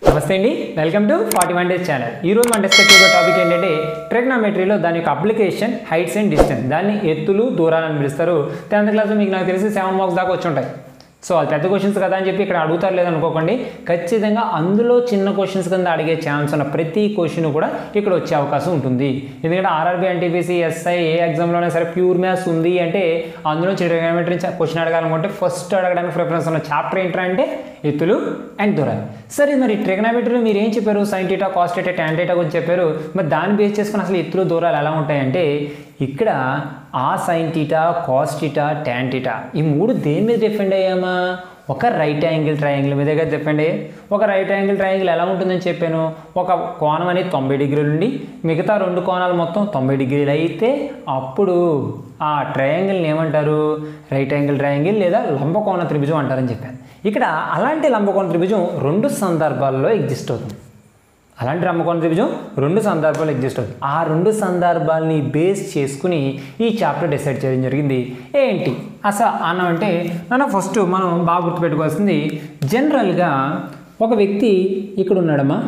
నమస్తే అండి welcome to forty one days channel ఈ రోజు మనం డిస్కస్ చేసే టాపిక్ ఏంటంటే ట్రిగ్నోమెట్రీలో దాని యొక్క అప్లికేషన్ హైట్స్ అండ్ డిస్టెన్స్ దాన్ని ఎత్తులు దూరాలు అని పిలుస్తారు టెన్త్ క్లాస్లో మీకు నాకు తెలిసి సెవెన్ మార్క్స్ దాకా వచ్చి ఉంటాయి సో అది పెద్ద క్వశ్చన్స్ కదా అని చెప్పి ఇక్కడ అడుగుతారు లేదనుకోకండి ఖచ్చితంగా అందులో చిన్న క్వశ్చన్స్ కింద అడిగే ఛాన్స్ ఉన్న ప్రతి క్వశ్చన్ కూడా ఇక్కడ వచ్చే అవకాశం ఉంటుంది ఎందుకంటే ఆర్ఆర్బీ ఎన్టీపీసీ ఎస్ఐ ఏ ఎగ్జామ్లోనే సరే ప్యూర్ మ్యాథ్స్ ఉంది అంటే అందులో ట్రిగ్నోమెట్రీ క్వశ్చన్ అడగాలనుకుంటే ఫస్ట్ అడగడానికి ప్రిఫరెన్స్ ఉన్న చాప్టర్ ఏంటంటే ఎత్తులు అండ్ దూరాలు సరే మరి ట్రిగ్నోమెట్రీలో మీరు ఏం చెప్పారు sine theta cos theta tan theta గురించి చెప్పారు మరి దాన్ని బేస్ చేసుకుని అసలు ఎత్తులు దూరాలు ఎలా ఉంటాయంటే ఇక్కడ ఆ sine theta cos theta tan theta ఈ మూడు దేని మీద డిపెండ్ అయ్యామా ఒక రైట్ యాంగిల్ ట్రయాంగిల్ మీదే కదా చెప్పండి ఒక రైట్ యాంగిల్ ట్రయాంగిల్ ఎలా ఉంటుందని చెప్పాను ఒక కోణం అనేది తొంభై డిగ్రీలు ఉండి మిగతా రెండు కోణాలు మొత్తం తొంభై డిగ్రీలు అయితే అప్పుడు ఆ ట్రయాంగిల్ని ఏమంటారు రైట్ యాంగిల్ ట్రయాంగిల్ లేదా లంబకోణ త్రిభుజం అంటారని చెప్పాను ఇక్కడ అలాంటి లంబకోణ త్రిభుజం రెండు సందర్భాల్లో ఎగ్జిస్ట్ అవుతుంది అలాంటి లంబకోణ త్రిభుజం రెండు సందర్భాలు ఎగ్జిస్ట్ అవుతుంది ఆ రెండు సందర్భాల్ని బేస్ చేసుకుని ఈ చాప్టర్ డిసైడ్ చేయడం జరిగింది ఏంటి అసలు అన్న అంటే నన్ను ఫస్ట్ మనం బాగా గుర్తుపెట్టుకోవాల్సింది జనరల్గా ఒక వ్యక్తి ఇక్కడ ఉన్నాడమ్మా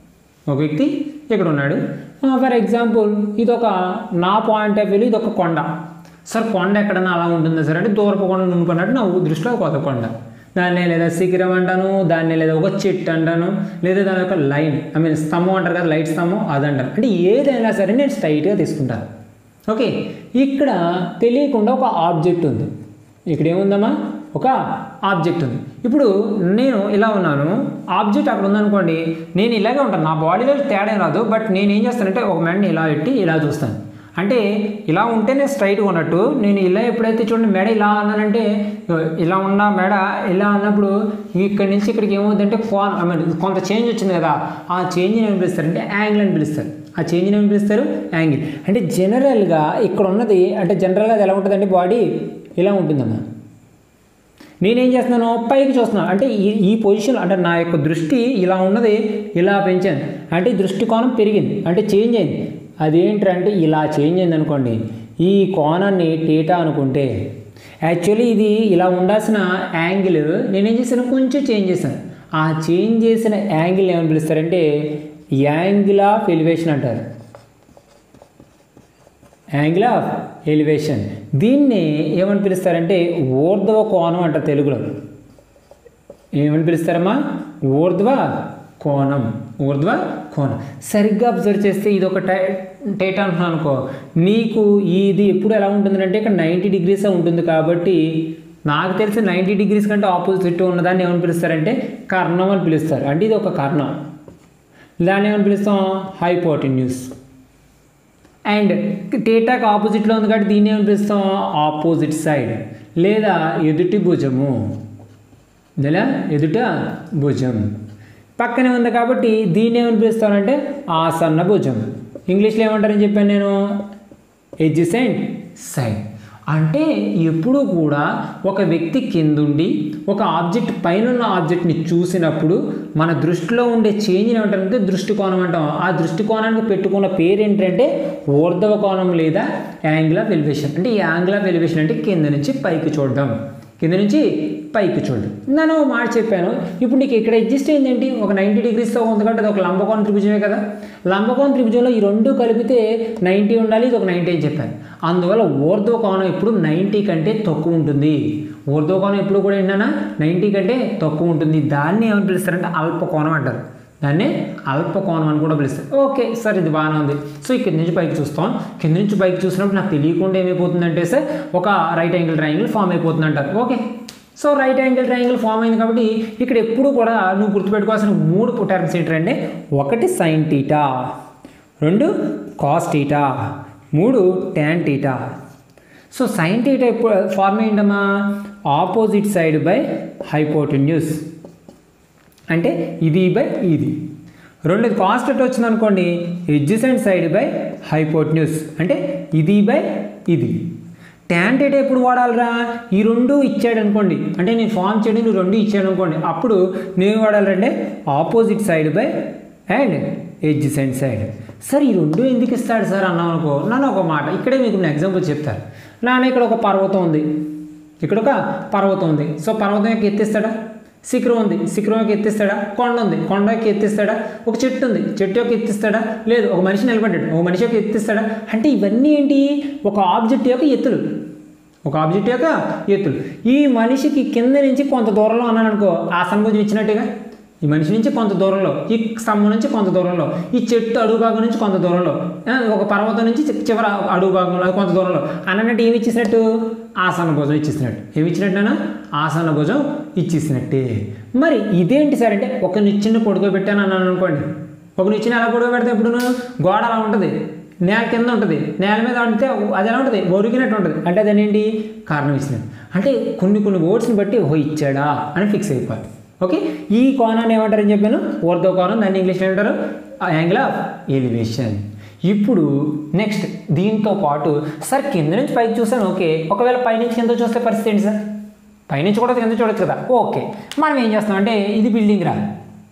ఒక వ్యక్తి ఇక్కడ ఉన్నాడు ఫర్ ఎగ్జాంపుల్ ఇది ఒక నా పాయింట్ ఆఫ్ వ్యూ ఇది ఒక కొండ సార్ కొండ ఎక్కడన్నా అలా ఉంటుందా సార్ అంటే దూరపు కొండ నుంపుకున్నట్టు నా దృష్టిలో కొత్త కొండ దాన్నే లేదా శిఖరం అంటాను దాన్నే లేదా ఒక చెట్టు అంటాను లేదా దాని యొక్క లైన్ ఐ మీన్ స్తంభం అంటారు కదా లైట్ స్తంభం అది అంటారు అంటే ఏదైనా సరే నేను స్ట్రైట్గా తీసుకుంటాను ఓకే ఇక్కడ తెలియకుండా ఒక ఆబ్జెక్ట్ ఉంది ఇక్కడ ఏముందమ్మా ఒక ఆబ్జెక్ట్ ఉంది ఇప్పుడు నేను ఇలా ఉన్నాను ఆబ్జెక్ట్ అక్కడ ఉందనుకోండి నేను ఇలాగే ఉంటాను నా బాడీలో తేడా ఏం రాదు బట్ నేను ఏం చేస్తానంటే ఒక మెండ్ని ఇలా పెట్టి ఇలా చూస్తాను అంటే ఇలా ఉంటేనే స్ట్రైట్గా ఉన్నట్టు నేను ఇలా ఎప్పుడైతే చూడండి మెడ ఇలా అన్నానంటే ఇలా ఉన్న మెడ ఇలా అన్నప్పుడు ఇక్కడి నుంచి ఇక్కడికి ఏమవుతుందంటే ఫాన్ ఐ మీన్ కొంత చేంజ్ వచ్చింది కదా ఆ చేంజ్ని ఏం పిలుస్తారంటే యాంగిల్ అని పిలుస్తారు ఆ చేంజ్ని ఏం పిలుస్తారు యాంగిల్ అంటే జనరల్గా ఇక్కడ ఉన్నది అంటే జనరల్గా అది ఎలా ఉంటుందంటే బాడీ ఇలా ఉంటుందమ్మా నేనేం చేస్తున్నాను పైకి చూస్తున్నాను అంటే ఈ ఈ పొజిషన్ అంటే నా యొక్క దృష్టి ఇలా ఉన్నది ఇలా పెంచాను అంటే ఈ దృష్టికోణం పెరిగింది అంటే చేంజ్ అయింది అదేంటంటే ఇలా చేంజ్ అయింది అనుకోండి ఈ కోణాన్ని టీటా అనుకుంటే యాక్చువల్లీ ఇది ఇలా ఉండాల్సిన యాంగిల్ నేనేం చేశాను కొంచెం చేంజ్ చేశాను ఆ చేంజ్ చేసిన యాంగిల్ ఏమని పిలుస్తారంటే యాంగిల్ ఆఫ్ ఎలివేషన్ అంటారు యాంగిల్ ఆఫ్ ఎలివేషన్ దీన్ని ఏమని పిలుస్తారంటే ఊర్ధ్వ కోణం అంట తెలుగులో ఏమని పిలుస్తారమ్మా ఊర్ధ్వ కోణం ఊర్ధ్వ కోణం సరిగ్గా అబ్జర్వ్ చేస్తే ఇది ఒక టై టైట్ అంటున్నాను అనుకో నీకు ఇది ఎప్పుడు ఎలా ఉంటుందంటే ఇక్కడ నైంటీ డీగ్రీస్ ఉంటుంది కాబట్టి నాకు తెలిసి నైంటీ డిగ్రీస్ కంటే ఆపోజిట్ ఉన్నదాన్ని ఏమని పిలుస్తారంటే కర్ణం అని పిలుస్తారు అంటే ఇది ఒక కర్ణం దాన్ని ఏమని పిలుస్తాం హైపోటిన్యూస్ అండ్ టీటాకి ఆపోజిట్లో ఉంది కాబట్టి దీన్ని ఏమని పిలుస్తాం ఆపోజిట్ సైడ్ లేదా ఎదుటి భుజము లేదా ఎదుట భుజం పక్కనే ఉంది కాబట్టి దీన్ని ఏమని పిలుస్తానంటే ఆసన్న భుజం ఇంగ్లీష్లో ఏమంటారని చెప్పాను నేను ఎడ్జిసెంట్ సైడ్ అంటే ఎప్పుడూ కూడా ఒక వ్యక్తి కిందుండి ఒక ఆబ్జెక్ట్ పైన ఉన్న ఆబ్జెక్ట్ని చూసినప్పుడు మన దృష్టిలో ఉండే చేంజ్ని ఏమంటారంటే దృష్టికోణం అంటాం ఆ దృష్టికోణానికి పెట్టుకున్న పేరు ఏంటంటే ఊర్ధవ కోణం లేదా యాంగిల్ ఆఫ్ ఎలివేషన్ అంటే ఈ యాంగిల్ ఆఫ్ ఎలివేషన్ అంటే కింద నుంచి పైకి చూడడం కింద నుంచి పైకి చూడు నేను ఒక మాట చెప్పాను ఇప్పుడు నీకు ఇక్కడ అడ్జస్ట్ ఏంటంటే ఒక నైంటీ డిగ్రీస్తో ఉంది కాబట్టి అది ఒక లంబకోణ త్రిభుజమే కదా లంబకోణ త్రిభుజంలో ఈ రెండు కలిపితే నైంటీ ఉండాలి ఇది ఒక నైంటీ అని చెప్పాను అందువల్ల ఊర్ధ్వ కోణం ఎప్పుడు నైంటీ కంటే తక్కువ ఉంటుంది ఊర్ధ్వ కోణం ఎప్పుడు కూడా ఏంటన్నా నైంటీ కంటే తక్కువ ఉంటుంది దాన్ని ఏమని పిలుస్తారంటే అల్పకోణం అంటారు దాన్ని అల్పకోణం అని కూడా పిలుస్తారు ఓకే సార్ ఇది బాగానే ఉంది సో కింద నుంచి పైకి చూస్తాం కింద నుంచి పైకి చూసినప్పుడు నాకు తెలియకుండా ఏమైపోతుందంటే సార్ ఒక రైట్ యాంగిల్ ట్రయాంగిల్ ఫామ్ అయిపోతుంది అంటారు okay so right angle triangle form అయింది కాబట్టి ఇక్కడ ఎప్పుడు కూడా నువ్వు గుర్తుపెట్టుకోవాల్సిన మూడు టర్మ్స్ ఏంటంటే ఒకటి సైన్ టీటా రెండు కాస్ టీటా మూడు tan theta so sine theta ఎప్పుడు ఫార్మ్ ఏంటమ్మా ఆపోజిట్ సైడ్ బై హైపోటెన్యూస్ అంటే ఇది బై ఇది రెండోది కాన్స్టెంట్ వచ్చింది అనుకోండి ఎడ్జసెంట్ సైడ్ బై హైపోట్న్యూస్ అంటే ఇది బై ఇది ట్యాన్ డేటా ఎప్పుడు వాడాలిరా ఈ రెండు ఇచ్చాడు అనుకోండి అంటే నేను ఫామ్ చేయడం నువ్వు రెండు ఇచ్చాడు అనుకోండి అప్పుడు నేను వాడాలంటే opposite side by and adjacent side sir ఈ రెండు ఎందుకు ఇస్తాడు సార్ అన్నాం అనుకో నన్ను ఒక మాట ఇక్కడే మీకు నేను ఎగ్జాంపుల్ చెప్తారు నాన్న ఇక్కడ ఒక పర్వతం ఉంది ఇక్కడ ఒక పర్వతం ఉంది సో పర్వతం యొక్క ఎత్తిస్తాడా శిఖరం ఉంది శిఖరంకి ఎత్తిస్తాడా కొండ ఉంది కొండకి ఎత్తిస్తాడా ఒక చెట్టు ఉంది చెట్టు యొక్క ఎత్తిస్తాడా లేదు ఒక మనిషి నిలబడ్డాడు ఒక మనిషి యొక్క ఎత్తిస్తాడా అంటే ఇవన్నీ ఏంటి ఒక ఆబ్జెక్ట్ యొక్క ఎత్తులు ఒక ఆబ్జెక్ట్ యొక్క ఎత్తులు ఈ మనిషికి కింద నుంచి కొంత దూరంలో అన్నాను అనుకో ఆసనం కొంచెం ఇచ్చినట్టుగా ఈ మనిషి నుంచి కొంత దూరంలో ఈ స్తంభం నుంచి కొంత దూరంలో ఈ చెట్టు అడుగు భాగం నుంచి కొంత దూరంలో ఆ, ఒక పర్వతం నుంచి చి- చివర అడుగు భాగంలో కొంత దూరంలో అన్నట్టు ఏమి ఇచ్చేసినట్టు ఆసన భుజం ఇచ్చేసినట్టు ఏమి ఇచ్చినట్టునా ఆసన భుజం ఇచ్చేసినట్టే మరి ఇదేంటి సార్ అంటే ఒక నిచ్చిన పడుకోబెట్టాను అన్నాను అనుకోండి ఒక నిచ్చిన ఎలా పడుకోబెడితే ఇప్పుడు గోడ అలా ఉంటుంది నేల కింద ఉంటుంది నేల మీద అంటే అది ఎలా ఉంటుంది ఒరిగినట్టు ఉంటుంది అంటే అదేంటి కారణం ఇచ్చినట్టు అంటే కొన్ని కొన్ని వర్డ్స్ని బట్టి ఓ ఇచ్చాడా అని ఫిక్స్ అయిపోవాలి ఓకే ఈ కోణాన్ని ఏమంటారని చెప్పాను ఓర్దో కోణం దాన్ని ఇంగ్లీష్లో ఏమంటారు యాంగిల్ ఆఫ్ ఎలివేషన్ ఇప్పుడు నెక్స్ట్ దీంతో పాటు సార్ కింద నుంచి పైకి చూసాను ఓకే ఒకవేళ పైనుంచి కింద చూస్తే పరిస్థితి ఏంటి సార్ పైనుంచి కూడా కింద చూడొచ్చు కదా ఓకే మనం ఏం చేస్తాం అంటే ఇది బిల్డింగ్ రా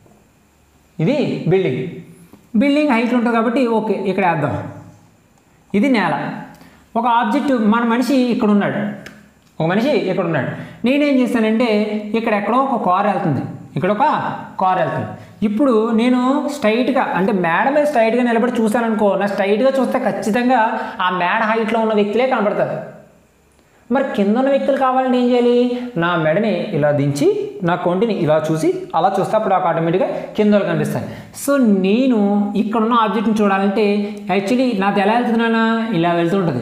ఇది బిల్డింగ్ బిల్డింగ్ హైట్ ఉంటుంది కాబట్టి ఓకే ఇక్కడ వేద్దాం ఇది నేల ఒక ఆబ్జెక్ట్ మన మనిషి ఇక్కడ ఉన్నాడు ఒక మనిషి ఇక్కడ ఉన్నాడు నేనేం చేస్తానంటే ఇక్కడ ఎక్కడో ఒక కార్ వెళ్తుంది ఇక్కడ ఒక కార్ వెళ్తుంది ఇప్పుడు నేను స్ట్రైట్గా అంటే మేడ మీద స్ట్రైట్గా నిలబడి చూశాననుకో నా స్ట్రైట్గా చూస్తే ఖచ్చితంగా ఆ మేడ హైట్లో ఉన్న వ్యక్తులే కనబడతారు మరి కింద ఉన్న వ్యక్తులు కావాలంటే ఏం చేయాలి నా మెడని ఇలా దించి నా కొంటిని ఇలా చూసి అలా చూస్తే అప్పుడు నాకు ఆటోమేటిక్గా కింద వాళ్ళు కనిపిస్తాయి సో నేను ఇక్కడ ఉన్న ఆబ్జెక్ట్ని చూడాలంటే యాక్చువల్లీ నాది ఎలా వెళ్తుంది నాన్న ఇలా వెళ్తుంటుంది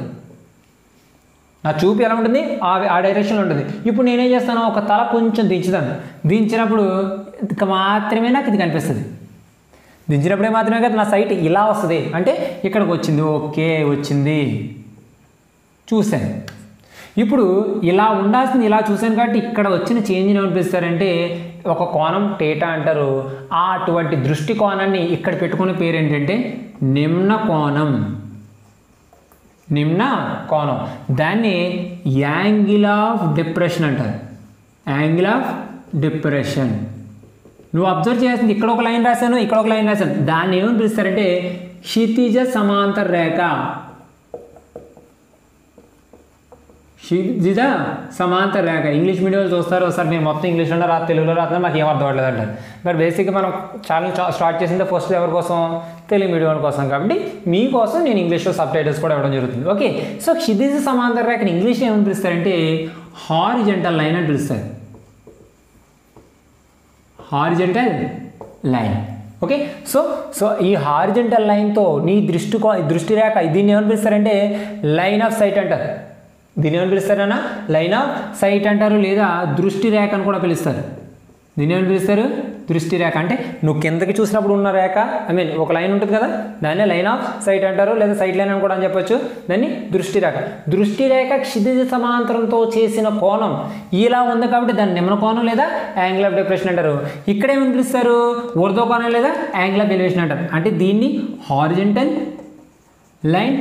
నా చూపు ఎలా ఉంటుంది ఆ ఆ డైరెక్షన్లో ఉంటుంది ఇప్పుడు నేనేం చేస్తాను ఒక తల కొంచెం దించుతాను దించినప్పుడు ఇక మాత్రమే నాకు ఇది కనిపిస్తుంది దించినప్పుడే మాత్రమే కదా నా సైట్ ఇలా వస్తుంది అంటే ఇక్కడికి వచ్చింది ఓకే వచ్చింది చూశాను ఇప్పుడు ఇలా ఉండాల్సింది ఇలా చూశాను కాబట్టి ఇక్కడ వచ్చిన చేంజ్ని ఏమనిపిస్తారంటే ఒక కోణం టేటా అంటారు ఆ అటువంటి దృష్టి కోణాన్ని ఇక్కడ పెట్టుకునే పేరు ఏంటంటే నిమ్న కోణం నిమ్న కోణం దాన్ని యాంగిల్ ఆఫ్ డిప్రెషన్ అంటారు యాంగిల్ ఆఫ్ డిప్రెషన్ నువ్వు అబ్జర్వ్ చేయాల్సింది ఇక్కడ ఒక లైన్ రాశాను ఇక్కడ ఒక లైన్ రాశాను దాన్ని ఏమని పిలుస్తారంటే క్షితిజ సమాంతర రేఖ క్షితిజ సమాంతర రేఖ ఇంగ్లీష్ మీడియంలో చూస్తారు సార్ నేను మొత్తం ఇంగ్లీష్లో రా తెలుగులో రాత్రం మాకు ఏం అర్థం అవ్వట్లేదు అంటారు బట్ బేసిక్గా మనం ఛానల్ స్టార్ట్ చేసిందే ఫస్ట్ ఎవరి కోసం తెలుగు మీడియం కోసం కాబట్టి మీకోసం నేను ఇంగ్లీష్లో సబ్ టైటిల్స్ కూడా ఇవ్వడం జరుగుతుంది ఓకే సో క్షితిజ సమాంతర రేఖని ఇంగ్లీష్లో ఏమని పిలుస్తారంటే హారిజెంటల్ లైన్ అని పిలుస్తారు horizontal line okay so so ఈ హారిజెంటల్ లైన్తో నీ దృష్టి కో- దృష్టి రేఖ దీన్ని ఏమని పిలుస్తారంటే లైన్ ఆఫ్ సైట్ అంటారు దీన్ని ఏమని పిలుస్తారన్నా లైన్ ఆఫ్ సైట్ అంటారు లేదా దృష్టి రేఖ అని కూడా పిలుస్తారు దీన్ని ఏమని పిలుస్తారు దృష్టి రేఖ అంటే నువ్వు కిందకి చూసినప్పుడు ఉన్న రేఖ ఐ మీన్ ఒక లైన్ ఉంటుంది కదా దాన్నే లైన్ ఆఫ్ సైట్ అంటారు లేదా సైట్ లైన్ అని కూడా అని చెప్పొచ్చు దాన్ని దృష్టి రేఖ దృష్టి రేఖ క్షితిజ సమాంతరంతో చేసిన కోణం ఇలా ఉంది కాబట్టి దాన్ని నిమ్న కోణం లేదా యాంగిల్ ఆఫ్ డిప్రెషన్ అంటారు ఇక్కడ ఏమని పిలుస్తారు ఊర్దో కోణం లేదా యాంగిల్ ఆఫ్ ఎలివేషన్ అంటారు అంటే దీన్ని హారిజెంటల్ లైన్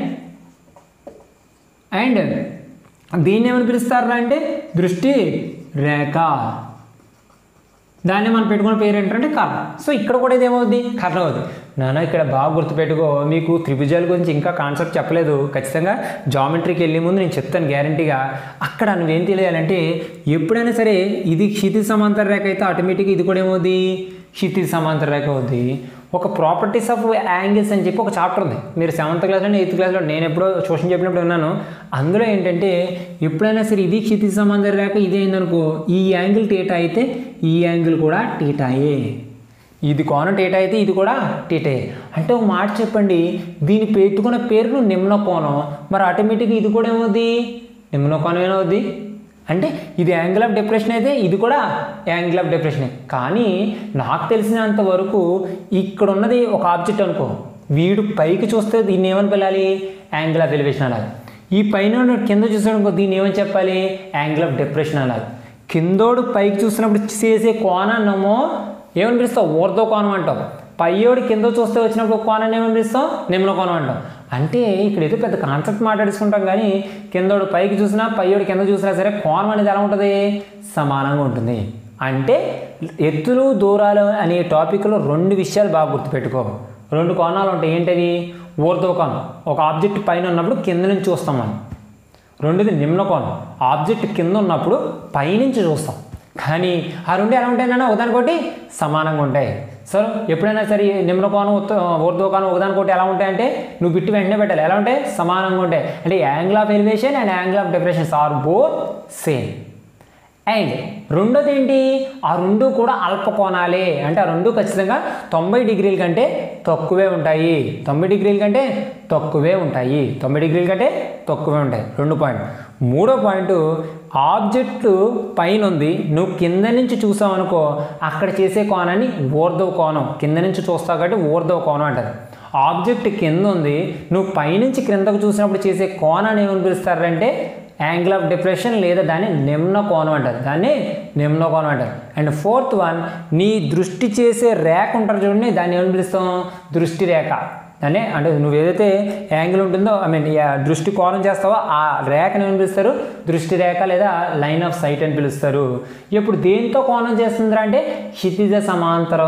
అండ్ దీన్ని ఏమని పిలుస్తారు అంటే దృష్టి రేఖ దాన్ని మనం పెట్టుకున్న పేరు ఏంటంటే కర్ణ సో ఇక్కడ కూడా ఇదేమవుద్ది కర్ణ అవుద్ది నాన్న ఇక్కడ బాగా గుర్తుపెట్టుకో మీకు త్రిభుజాల గురించి ఇంకా కాన్సెప్ట్ చెప్పలేదు ఖచ్చితంగా జామెట్రీకి వెళ్ళే ముందు నేను చెప్తాను గ్యారంటీగా అక్కడ నువ్వేం తెలియాలంటే ఎప్పుడైనా సరే ఇది క్షితి సమాంతర రేఖ అయితే ఆటోమేటిక్గా ఇది కూడా ఏమవుద్ది క్షితి సమాంతర రేఖ అవుద్ది ఒక ప్రాపర్టీస్ ఆఫ్ యాంగిల్స్ అని చెప్పి ఒక చాప్టర్ ఉంది మీరు సెవెంత్ క్లాస్లో ఎయిత్ క్లాస్లో నేను ఎప్పుడో ట్యూషన్ చెప్పినప్పుడు విన్నాను అందులో ఏంటంటే ఎప్పుడైనా సరే ఇది క్షితి సమాంతర రేఖ ఇది అయిందనుకో ఈ యాంగిల్ టేటా అయితే ఈ యాంగిల్ కూడా టీటాయే ఇది కోణం టేటా అయితే ఇది కూడా టీటాయే అంటే ఒక మాట చెప్పండి దీని పెట్టుకున్న పేరు నిమ్న కోణం మరి ఆటోమేటిక్గా ఇది కూడా ఏమవుద్ది నిమ్న కోణం ఏమవుద్ది అంటే ఇది యాంగిల్ ఆఫ్ డిప్రెషన్ అయితే ఇది కూడా యాంగిల్ ఆఫ్ డిప్రెషనే కానీ నాకు తెలిసినంత వరకు ఇక్కడ ఉన్నది ఒక ఆబ్జెక్ట్ అనుకో వీడు పైకి చూస్తే దీన్ని ఏమని పిలాలి యాంగిల్ ఆఫ్ ఎలివేషన్ అనాలి ఈ పైన ఉన్న కింద చూసాడు అనుకో దీన్ని ఏమని చెప్పాలి యాంగిల్ ఆఫ్ డిప్రెషన్ అనాలి కిందోడు పైకి చూసినప్పుడు చేసే కోణాన్నేమో ఏమని పిలుస్తావు ఊర్దో కోణం అంటావు పయ్యోడు కింద చూస్తే వచ్చినప్పుడు ఒక కోణాన్ని ఏమని పిలుస్తాం నిమ్న కోణం అంటాం అంటే ఇక్కడ ఏదో పెద్ద కాన్సెప్ట్ మాట్లాడుకుంటాం కానీ కిందోడు పైకి చూసినా పయ్యోడు కింద చూసినా సరే కోణం అనేది ఎలా ఉంటుంది సమానంగా ఉంటుంది అంటే ఎత్తులు దూరాలు అనే టాపిక్లో రెండు విషయాలు బాగా గుర్తుపెట్టుకో రెండు కోణాలు ఉంటాయి ఏంటవి ఊర్ధ్వ కోణం ఒక ఆబ్జెక్ట్ పైన ఉన్నప్పుడు కింద నుంచి చూస్తాం మనం రెండోది నిమ్న కోణం ఆబ్జెక్ట్ కింద ఉన్నప్పుడు పైనుంచి చూస్తాం కానీ ఆ రెండు ఎలా ఉంటాయన్నా ఒకదానికోటి సమానంగా ఉంటాయి సో ఎప్పుడైనా సరే నిమ్న కోణం ఉత్త- ఊర్ధ్వ కోణం ఒకదానికోటి ఎలా ఉంటాయంటే నువ్వు బిట్టు వెంటనే పెట్టాలి ఎలా ఉంటాయి సమానంగా ఉంటాయి అంటే angle of elevation and angle of depressions are both same and రెండోది ఏంటి ఆ రెండు కూడా అల్ప కోణాలే అంటే ఆ రెండు ఖచ్చితంగా తొంభై డిగ్రీల కంటే తక్కువే ఉంటాయి తొంభై డిగ్రీల కంటే తక్కువే ఉంటాయి తొంభై డిగ్రీల కంటే తక్కువే ఉంటాయి రెండు పాయింట్ మూడో పాయింట్ ఆబ్జెక్టు పైన ఉంది నువ్వు కింద నుంచి చూసావు అనుకో అక్కడ చేసే కోణాన్ని ఊర్ధవ కోణం కింద నుంచి చూస్తావు కాబట్టి ఊర్ధవ కోణం అంటారు ఆబ్జెక్ట్ కింద ఉంది నువ్వు పైనుంచి క్రిందకు చూసినప్పుడు చేసే కోణాన్ని ఏమని పిలుస్తారంటే యాంగిల్ ఆఫ్ డిప్రెషన్ లేదా దాన్ని నిమ్న కోణం అంటారు దాన్ని నిమ్న కోణం అంటారు అండ్ ఫోర్త్ వన్ నీ దృష్టి చేసే రేఖ ఉంటారు చూడండి దాన్ని ఏమని పిలుస్తాం దృష్టి రేఖ దాన్ని అంటే నువ్వు ఏదైతే యాంగిల్ ఉంటుందో ఐ మీన్ దృష్టి కోణం చేస్తావో ఆ రేఖను ఏమని పిలుస్తారు దృష్టి రేఖ లేదా లైన్ ఆఫ్ సైట్ అని పిలుస్తారు ఇప్పుడు దేంతో కోణం చేస్తుందిరా అంటే క్షితిజ సమాంతర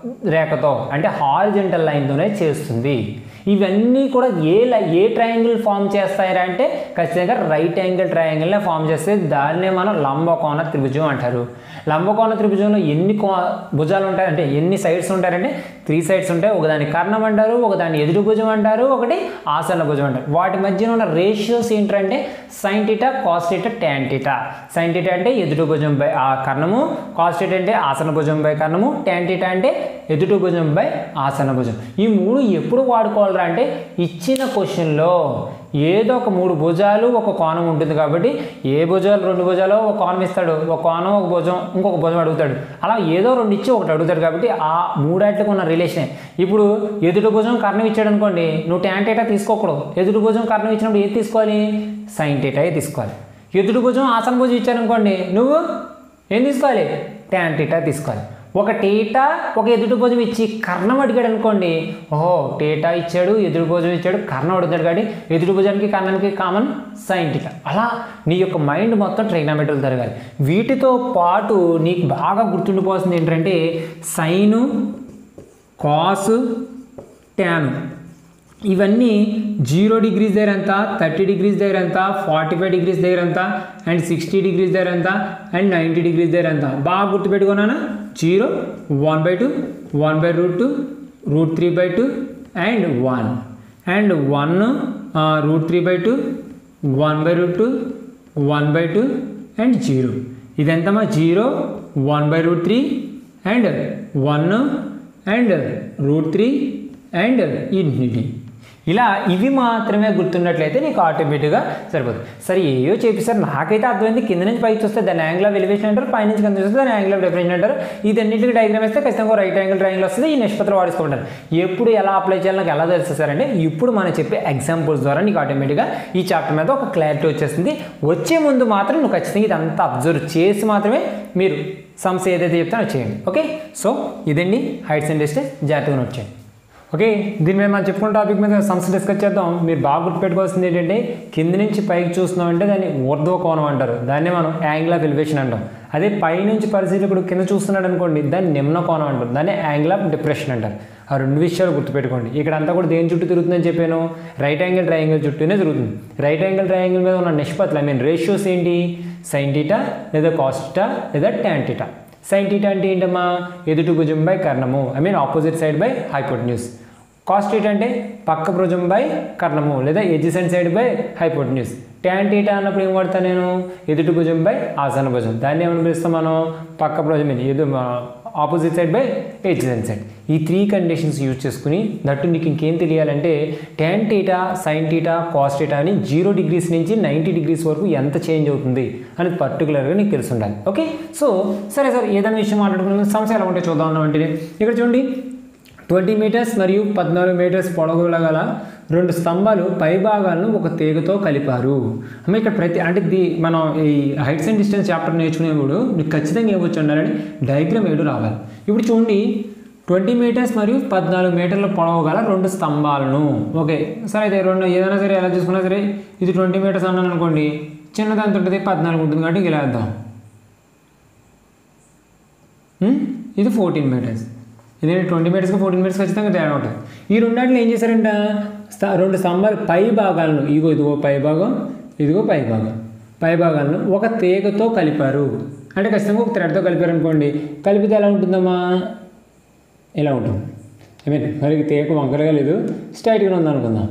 రేఖతో అంటే హారిజెంటల్ లైన్తోనే చేస్తుంది ఇవన్నీ కూడా ఏ లై- ఏ ట్రయాంగిల్ ఫామ్ చేస్తాయరా అంటే ఖచ్చితంగా రైట్ యాంగిల్ ట్రయాంగిల్నే ఫామ్ చేస్తే దాన్నే మనం లంబకోణ త్రిభుజం అంటారు లంబకోణ త్రిభుజంలో ఎన్ని కో భుజాలు ఉంటాయి అంటే ఎన్ని సైడ్స్ ఉంటారంటే త్రీ సైడ్స్ ఉంటాయి ఒకదాని కర్ణం అంటారు ఒకదాని ఎదురు భుజం అంటారు ఒకటి ఆసన భుజం అంటారు వాటి మధ్యన ఉన్న రేషియోస్ ఏంటంటే sine theta cos theta tan theta sine theta అంటే ఎదురు భుజం బై ఆ కర్ణము కాస్ టీటా అంటే ఆసన భుజం బై కర్ణము ట్యాన్ టీటా అంటే ఎదుటి భుజం బై ఆసన భుజం ఈ మూడు ఎప్పుడు వాడుకోవాలరా అంటే ఇచ్చిన క్వశ్చన్లో ఏదో ఒక మూడు భుజాలు ఒక కోణం ఉంటుంది కాబట్టి ఏ భుజాలు రెండు భుజాలు ఒక కోణం ఇస్తాడు ఒక కోణం ఒక భుజం ఇంకొక భుజం అడుగుతాడు అలా ఏదో రెండు ఇచ్చి ఒకటి అడుగుతాడు కాబట్టి ఆ మూడాట్లకు ఉన్న రిలేషనే ఇప్పుడు ఎదుటి భుజం కర్ణం ఇచ్చాడు అనుకోండి నువ్వు ట్యాన్ టేటా తీసుకోకూడదు ఎదుటి భుజం కర్ణం ఇచ్చినప్పుడు ఏది తీసుకోవాలి సైన్ టేటా తీసుకోవాలి ఎదుటి భుజం ఆసన భుజం ఇచ్చారనుకోండి నువ్వు ఏం తీసుకోవాలి ట్యాన్ టీటా తీసుకోవాలి ఒక టీటా ఒక ఎదుటి భుజం ఇచ్చి కర్ణం అడిగాడు అనుకోండి ఓహో టీటా ఇచ్చాడు ఎదుటి భుజం ఇచ్చాడు కర్ణం అడుగుతాడు కాబట్టి ఎదుటి భుజానికి కర్ణానికి కామన్ సైన్ టీటా అలా నీ యొక్క మైండ్ మొత్తం ట్రైనామెట్రీలు జరగాలి వీటితో పాటు నీకు బాగా గుర్తుండిపోవాల్సింది ఏంటంటే సైను కాసు ట్యాను ఇవన్నీ జీరో డిగ్రీస్ దగ్గర ఎంత థర్టీ డిగ్రీస్ దగ్గర ఎంత ఫార్టీ ఫైవ్ డిగ్రీస్ దగ్గర ఎంత అండ్ సిక్స్టీ డిగ్రీస్ దగ్గర ఎంత అండ్ నైంటీ డిగ్రీస్ దగ్గర ఎంత బాగా గుర్తుపెట్టుకున్నానా zero one by two one by root two root three by two and one and one root three by two one by root two one by two and zero ఇదెంతమా zero one by root three and one and root three and infinity ఇలా ఇవి మాత్రమే గుర్తున్నట్లయితే నీకు ఆటోమేటిక్గా సరిపోతుంది సరే ఏయో చేపిస్తారు నాకైతే అర్థమైంది కింద నుంచి పైకి చూస్తే దాని యాంగిల్ ఆఫ్ ఎలివేషన్ అంటారు పై నుంచి కింద చూస్తే దాని యాంగిల్ ఆఫ్ డెఫినేషన్ అంటారు ఇదన్నిటికి డయాగ్రామ్ వేస్తే ఖచ్చితంగా రైట్ యాంగిల్ ట్రయాంగిల్ వస్తుంది ఈ నిష్పత్తులు వాడుకుంటారు ఎప్పుడు ఎలా అప్లై చేయాలో నాకు ఎలా తెలుస్తారంటే ఇప్పుడు మనం చెప్పే ఎగ్జాంపుల్స్ ద్వారా నీకు ఆటోమేటిక్గా ఈ చాప్టర్ మీద ఒక క్లారిటీ వచ్చేస్తుంది వచ్చే ముందు మాత్రం నువ్వు ఖచ్చితంగా ఇదంతా అబ్జర్వ్ చేసి మాత్రమే మీరు సమస్య ఏదైతే చెప్తానో చేయండి ఓకే సో ఇదండి హైట్స్ అండ్ డిస్టెన్స్ జాగ్రత్తగా నోట్ చేయండి ఓకే దీని మీద మనం చెప్పుకున్న టాపిక్ మీద సమస్య డిస్కస్ చేద్దాం మీరు బాగా గుర్తుపెట్టుకోవాల్సింది ఏంటంటే కింది నుంచి పైకి చూస్తున్నాం అంటే దాన్ని ఊర్ధ్వ కోణం అంటారు దాన్ని మనం యాంగిల్ ఆఫ్ ఎలివేషన్ అంటాం అదే పై నుంచి పరిశీలకుడు కింద చూస్తున్నాడు అనుకోండి దాన్ని నిమ్న కోణం అంటారు దాన్ని యాంగిల్ ఆఫ్ డిప్రెషన్ అంటారు ఆ రెండు విషయాలు గుర్తుపెట్టుకోండి ఇక్కడ అంతా కూడా దేని చుట్టూ తిరుగుతుందని చెప్పాను రైట్ యాంగిల్ ట్రయాంగిల్ చుట్టూనే తిరుగుతుంది రైట్ యాంగిల్ ట్రయాంగిల్ మీద ఉన్న నిష్పత్తులు ఐ మీన్ రేషియోస్ ఏంటి సైన్ టీటా లేదా కాస్టా లేదా ట్యాన్ టీటా సైన్ టీటా అంటే ఏంటమ్మా ఎదుటి భుజం బై కర్ణము I mean opposite side by hypotenuse cos theta అంటే పక్క భుజం బై కర్ణము లేదా adjacent side by hypotenuse tan theta అన్నప్పుడు ఏం వాడతాను నేను ఎదుటి భుజం బై ఆసన భుజం దాన్ని ఏమని పిలుస్తాం మనం పక్క భుజం మీద ఎదు opposite side by adjacent side ఈ త్రీ కండిషన్స్ యూజ్ చేసుకుని దట్టు నీకు ఇంకేం తెలియాలంటే tan theta sine theta cos theta అని జీరో డిగ్రీస్ నుంచి నైంటీ డిగ్రీస్ వరకు ఎంత చేంజ్ అవుతుంది అనేది పర్టికులర్గా నీకు తెలిసి ఉండాలి ఓకే సో సరే సార్ ఏదైనా విషయం మాట్లాడుకున్న సమస్య ఎలా ఉంటే చూద్దాం అన్నమాట ఇక్కడ చూడండి ట్వంటీ మీటర్స్ మరియు పద్నాలుగు మీటర్స్ పొడవు గల రెండు స్తంభాలు పై భాగాలను ఒక తీగతో కలిపారు అమ్మ ఇక్కడ ప్రతి అంటే ది మనం ఈ హైట్స్ అండ్ డిస్టెన్స్ చాప్టర్ నేర్చుకునేప్పుడు నీకు ఖచ్చితంగా ఏమొచ్చి ఉండాలని డయాగ్రామ్ ఏడు రావాలి ఇప్పుడు చూడండి ట్వంటీ మీటర్స్ మరియు పద్నాలుగు మీటర్ల పొడవు గల రెండు స్తంభాలను ఓకే సరే అయితే రెండు ఏదైనా సరే ఎలా చూసుకున్నా సరే ఇది ట్వంటీ మీటర్స్ అన్నాను అనుకోండి చిన్నదంత ఉంటుంది పద్నాలుగు ఉంటుంది కాబట్టి ఇలా వేద్దాం ఉమ్, ఇది ఫోర్టీన్ మీటర్స్ ఇది ట్వంటీ మీటర్స్కి ఫోర్టీన్ మీటర్స్ ఖచ్చితంగా తేడా ఉంటుంది ఈ రెండాటిలో ఏం చేశారంట స్త- రెండు స్తంభాలు పై భాగాలను ఇగో ఇదిగో పై భాగం ఇదిగో పై భాగం పై భాగాలను ఒక తీగతో కలిపారు అంటే ఖచ్చితంగా ఒక థ్రెడ్తో కలిపారనుకోండి కలిపితే ఎలా ఉంటుందమ్మా ఇలా ఉంటుంది ఐ మీన్ మరి తేక వంకరగా లేదు స్ట్రైట్గా ఉందనుకుందాం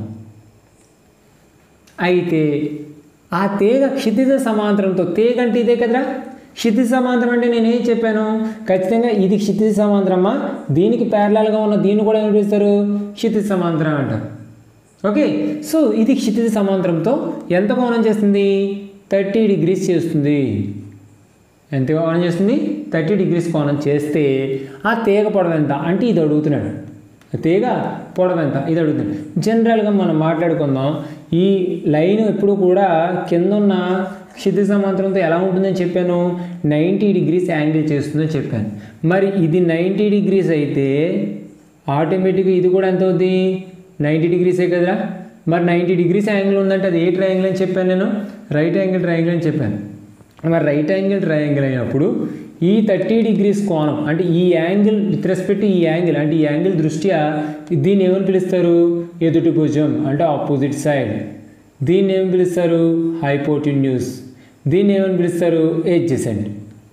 అయితే ఆ తీగ క్షితిజ సమాంతరంతో తీగ అంటే ఇదే కదరా క్షితిజ సమాంతరం అంటే నేను ఏం చెప్పాను ఖచ్చితంగా ఇది క్షితిజ సమాంతరమా దీనికి ప్యారలాల్గా ఉన్న దీన్ని కూడా ఏం పిలుస్తారు క్షితిజ సమాంతరం అంటారు ఓకే సో ఇది క్షితిజ సమాంతరంతో ఎంత కోణం చేస్తుంది థర్టీ డిగ్రీస్ చేస్తుంది ఎంత కోణం చేస్తుంది థర్టీ డిగ్రీస్ కోణం చేస్తే ఆ తీగ పొడవు ఎంత అంటే ఇది అడుగుతున్నాడు ఆ తీగ పొడవు ఎంత ఇది అడుగుతున్నాడు జనరల్గా మనం మాట్లాడుకుందాం ఈ లైన్ ఎప్పుడు కూడా కింద ఉన్న క్షితి సమాంతరంతో ఎలా ఉంటుందని చెప్పాను నైంటీ డిగ్రీస్ యాంగిల్ చేస్తుందని చెప్పాను మరి ఇది నైంటీ డిగ్రీస్ అయితే ఆటోమేటిక్గా ఇది కూడా ఎంత అవుద్ది నైంటీ డిగ్రీసే కదరా మరి నైంటీ డిగ్రీస్ యాంగిల్ ఉందంటే అది ఏ ట్రయాంగిల్ అని చెప్పాను నేను రైట్ యాంగిల్ ట్రయాంగిల్ అని చెప్పాను మరి రైట్ యాంగిల్ ట్రయాంగిల్ అయినప్పుడు ఈ థర్టీ డిగ్రీస్ కోణం అంటే ఈ యాంగిల్ విత్ రెస్పెక్ట్ ఈ యాంగిల్ అంటే ఈ యాంగిల్ దృష్ట్యా దీన్ని ఏమని పిలుస్తారు ఎదుటి భుజం అంటే ఆపోజిట్ సైడ్ దీన్ని ఏమని పిలుస్తారు హైపోటిన్యూస్ దీన్ని ఏమని పిలుస్తారు adjacent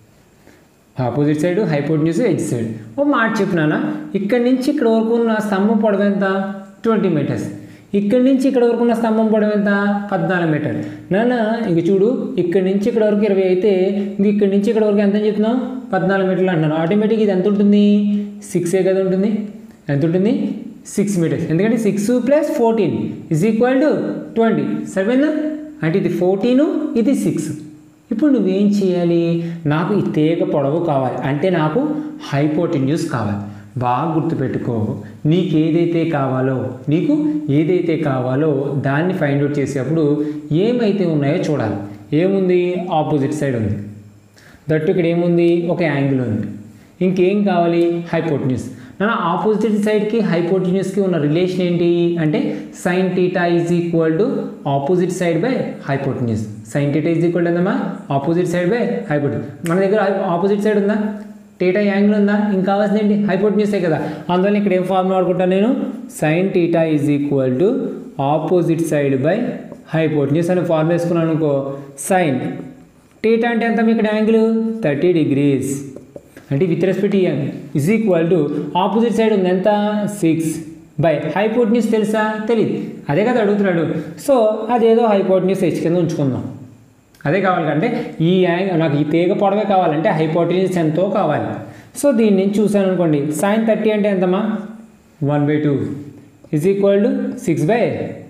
opposite side hypotenuse adj side ఓ మాట చెప్పినానా ఇక్కడి నుంచి ఇక్కడ వరకు ఉన్న స్తంభం పొడవు ఎంత ట్వంటీ మీటర్స్ ఇక్కడి నుంచి ఇక్కడ వరకు ఉన్న స్తంభం పొడవు ఎంత పద్నాలుగు మీటర్లు నాన్న ఇంక చూడు ఇక్కడి నుంచి ఇక్కడ వరకు ఇరవై అయితే ఇంక ఇక్కడి నుంచి ఇక్కడ వరకు ఎంత అని చెప్తున్నాం పద్నాలుగు మీటర్లు అంటున్నాను ఆటోమేటిక్ ఇది ఎంత ఉంటుంది సిక్సే కదా ఉంటుంది ఎంత ఉంటుంది సిక్స్ మీటర్స్ ఎందుకంటే six plus fourteen is equal to twenty సరిపోయిందా అంటే ఇది ఫోర్టీను ఇది సిక్స్ ఇప్పుడు నువ్వేం చేయాలి నాకు ఈ తీగ పొడవు కావాలి అంటే నాకు హైపోటెన్యూస్ కావాలి బాగా గుర్తుపెట్టుకో నీకు ఏదైతే కావాలో నీకు ఏదైతే కావాలో దాన్ని ఫైండ్ అవుట్ చేసేటప్పుడు ఏమైతే ఉన్నాయో చూడాలి ఏముంది ఆపోజిట్ సైడ్ ఉంది దట్టు ఇక్కడ ఏముంది ఒక యాంగిల్ ఉంది ఇంకేం కావాలి హైపోటెన్యూస్ నా ఆపోజిట్ సైడ్కి హైపోటెన్యూస్కి ఉన్న రిలేషన్ ఏంటి అంటే sine theta is equal to opposite side by hypotenuse sine theta is equal ఎంతమ్మా ఆపోజిట్ సైడ్ బై హైపోటెన్యూస్ మన దగ్గర ఆపోజిట్ సైడ్ ఉందా టీటా యాంగిల్ ఉందా ఇంకా కావాల్సింది ఏంటి హైపోటెన్యూసే కదా అందువల్ల ఇక్కడ ఏం ఫార్ములా వాడుకుంటాను నేను sine theta is equal to opposite side by hypotenuse అని ఫార్ములా వేసుకున్నాను అనుకో సైన్ టీటా అంటే ఎంత ఇక్కడ యాంగిల్ థర్టీ డిగ్రీస్ అంటే విత్ రెస్పెక్ట్ ఈ angle is equal to opposite side ఉంది ఎంత సిక్స్ బై హైపోటెన్యూస్ తెలుసా తెలియదు అదే కదా అడుగుతున్నాడు సో అదేదో హైపోటెన్యూస్ హెచ్ కింద ఉంచుకుందాం అదే కావాలి అంటే ఈ యాంగ్ నాకు ఈ తీగ పొడవే కావాలంటే హైపోటెన్యూస్ ఎంతో కావాలి సో దీన్ని నేను చూశాను అనుకోండి సైన్ థర్టీ అంటే ఎంతమ్మా one by two is equal to six by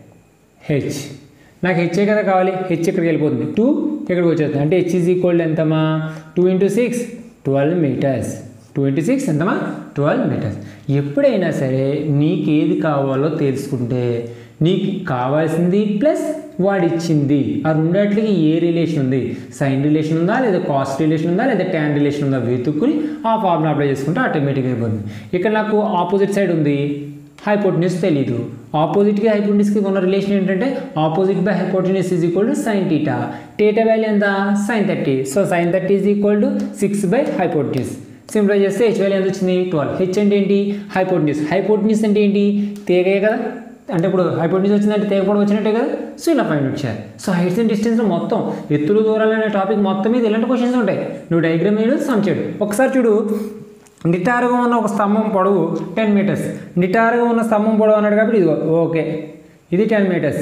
h నాకు హెచ్చే కదా కావాలి హెచ్ ఇక్కడికి వెళ్ళిపోతుంది టూ ఇక్కడికి వచ్చేస్తుంది అంటే హెచ్ ఈజ్ ఈక్వల్ ఎంతమా two into six twelve metres two into six ఎంతమా ట్వెల్వ్ మీటర్స్ ఎప్పుడైనా సరే నీకు ఏది కావాలో తెలుసుకుంటే నీకు కావాల్సింది ప్లస్ వాడిచ్చింది ఆ రెండాటికి ఏ రిలేషన్ ఉంది సైన్ రిలేషన్ ఉందా లేదా కాస్ట్ రిలేషన్ ఉందా లేదా ట్యాన్ రిలేషన్ ఉందా వెతుక్కుని ఆ ఫార్ములా అప్లై చేసుకుంటే ఆటోమేటిక్గా అయిపోతుంది ఇక్కడ నాకు ఆపోజిట్ సైడ్ ఉంది హైపోటెన్యూస్ తెలీదు ఆపోజిట్కి హైపోటెన్యూస్కి ఉన్న రిలేషన్ ఏంటంటే opposite by hypotenuse is equal to sine theta theta value ఎంత sine thirty so sine thirty is equal to six by hypotenuse simplify చేస్తే హెచ్ వాల్యూ ఎంత వచ్చింది ట్వెల్వ్ హెచ్ అంటే ఏంటి హైపోటెన్యూస్ హైపోటెన్యూస్ అంటే ఏంటి తీగే కదా అంటే ఇప్పుడు హైపోటెన్యూస్ వచ్చిందంటే తీగ పొడవు వచ్చినట్టే కదా సో ఇలా ఫైండ్ అవుట్ చేయాలి సో హైట్స్ అండ్ డిస్టెన్స్ మొత్తం ఎత్తులు దూరాలు అనే టాపిక్ మొత్తం మీద ఇలాంటి క్వశ్చన్స్ ఉంటాయి నువ్వు డయాగ్రామ్ వేయడం సమ్ చేయడు ఒకసారి చూడు నిటారుగా ఉన్న ఒక స్తంభం పొడవు టెన్ మీటర్స్ నిటారుగా ఉన్న స్తంభం పొడవు అన్నాడు కాబట్టి ఇదిగో ఓకే ఇది టెన్ మీటర్స్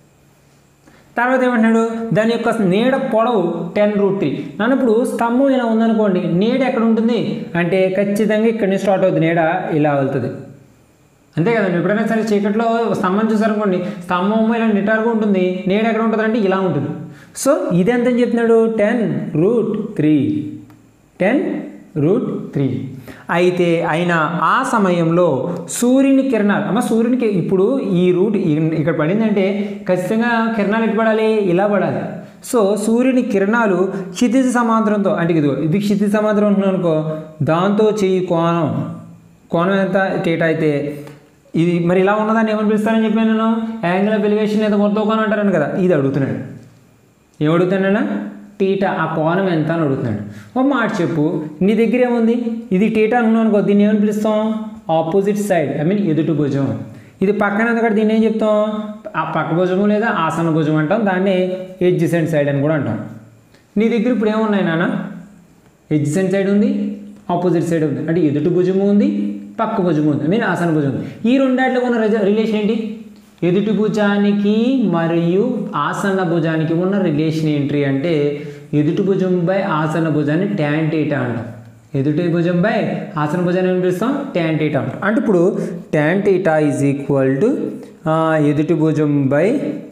తర్వాత ఏమంటున్నాడు దాని యొక్క నీడ పొడవు టెన్ రూట్ త్రీ నన్నప్పుడు స్తంభం ఇలా ఉందనుకోండి నీడ ఎక్కడ ఉంటుంది అంటే ఖచ్చితంగా ఇక్కడ నుంచి స్టార్ట్ అవుతుంది నీడ ఇలా వెళ్తుంది అంతే కదండి ఎప్పుడైనా సరే చీకట్లో స్తంభం చూసారనుకోండి స్తంభం ఇలా నిటారుగా ఉంటుంది నీడ ఎక్కడ ఉంటుంది అంటే ఇలా ఉంటుంది సో ఇది ఎంత అని చెప్తున్నాడు ten root three ten root three అయితే అయినా ఆ సమయంలో సూర్యుని కిరణాలు అమ్మ సూర్యునికి ఇప్పుడు ఈ రూట్ ఈ- ఇక్కడ పడిందంటే ఖచ్చితంగా కిరణాలు ఎటు పడాలి ఇలా పడాలి సో సూర్యుని కిరణాలు క్షితిజ సమాంతరంతో అంటే ఇదిగో ఇది క్షితిజ సమాంతరం అంటున్నాను అనుకో దాంతో చెయ్యి కోణం కోణం ఎంత తేట అయితే ఇది మరి ఇలా ఉన్నదాన్ని ఏమని పిలుస్తానని చెప్పాను నేను యాంగిల్ ఆఫ్ ఎలివేషన్ లేదా మొత్తం కోణం అంటారని కదా ఇది అడుగుతున్నాడు ఏం అడుగుతాడన్నా టీటా ఆ కోణం ఎంత అని అడుగుతున్నాడు ఒక మాట చెప్పు నీ దగ్గర ఏముంది ఇది టీటా అనుకున్నావు అనుకో దీన్ని ఏమని పిలుస్తాం ఆపోజిట్ సైడ్ ఐ మీన్ ఎదుటి భుజం ఇది పక్కన ఎందుకంటే దీన్ని ఏం చెప్తాం ఆ పక్క భుజము లేదా ఆసన భుజం అంటాం దాన్ని ఎడ్జసెంట్ సైడ్ అని కూడా అంటాం నీ దగ్గర ఇప్పుడు ఏమున్నాయి నాన్న ఎడ్జసెంట్ సైడ్ ఉంది ఆపోజిట్ సైడ్ ఉంది అంటే ఎదుటి భుజము ఉంది పక్క భుజము ఉంది ఐ మీన్ ఆసన భుజం ఉంది ఈ రెండాటిలో ఉన్న రిజ- రిలేషన్ ఏంటి ఎదుటి భుజానికి మరియు ఆసన భుజానికి ఉన్న రిలేషన్ ఏంటి అంటే ఎదుటి భుజం బై ఆసన భుజాన్ని ట్యాన్ టీటా అంటాం ఎదుటి భుజం బై ఆసన భుజాన్ని ఏం పిలుస్తాం ట్యాన్ టీటా అంటాం అంటే ఇప్పుడు tan theta is equal to ఎదుటి భుజం బై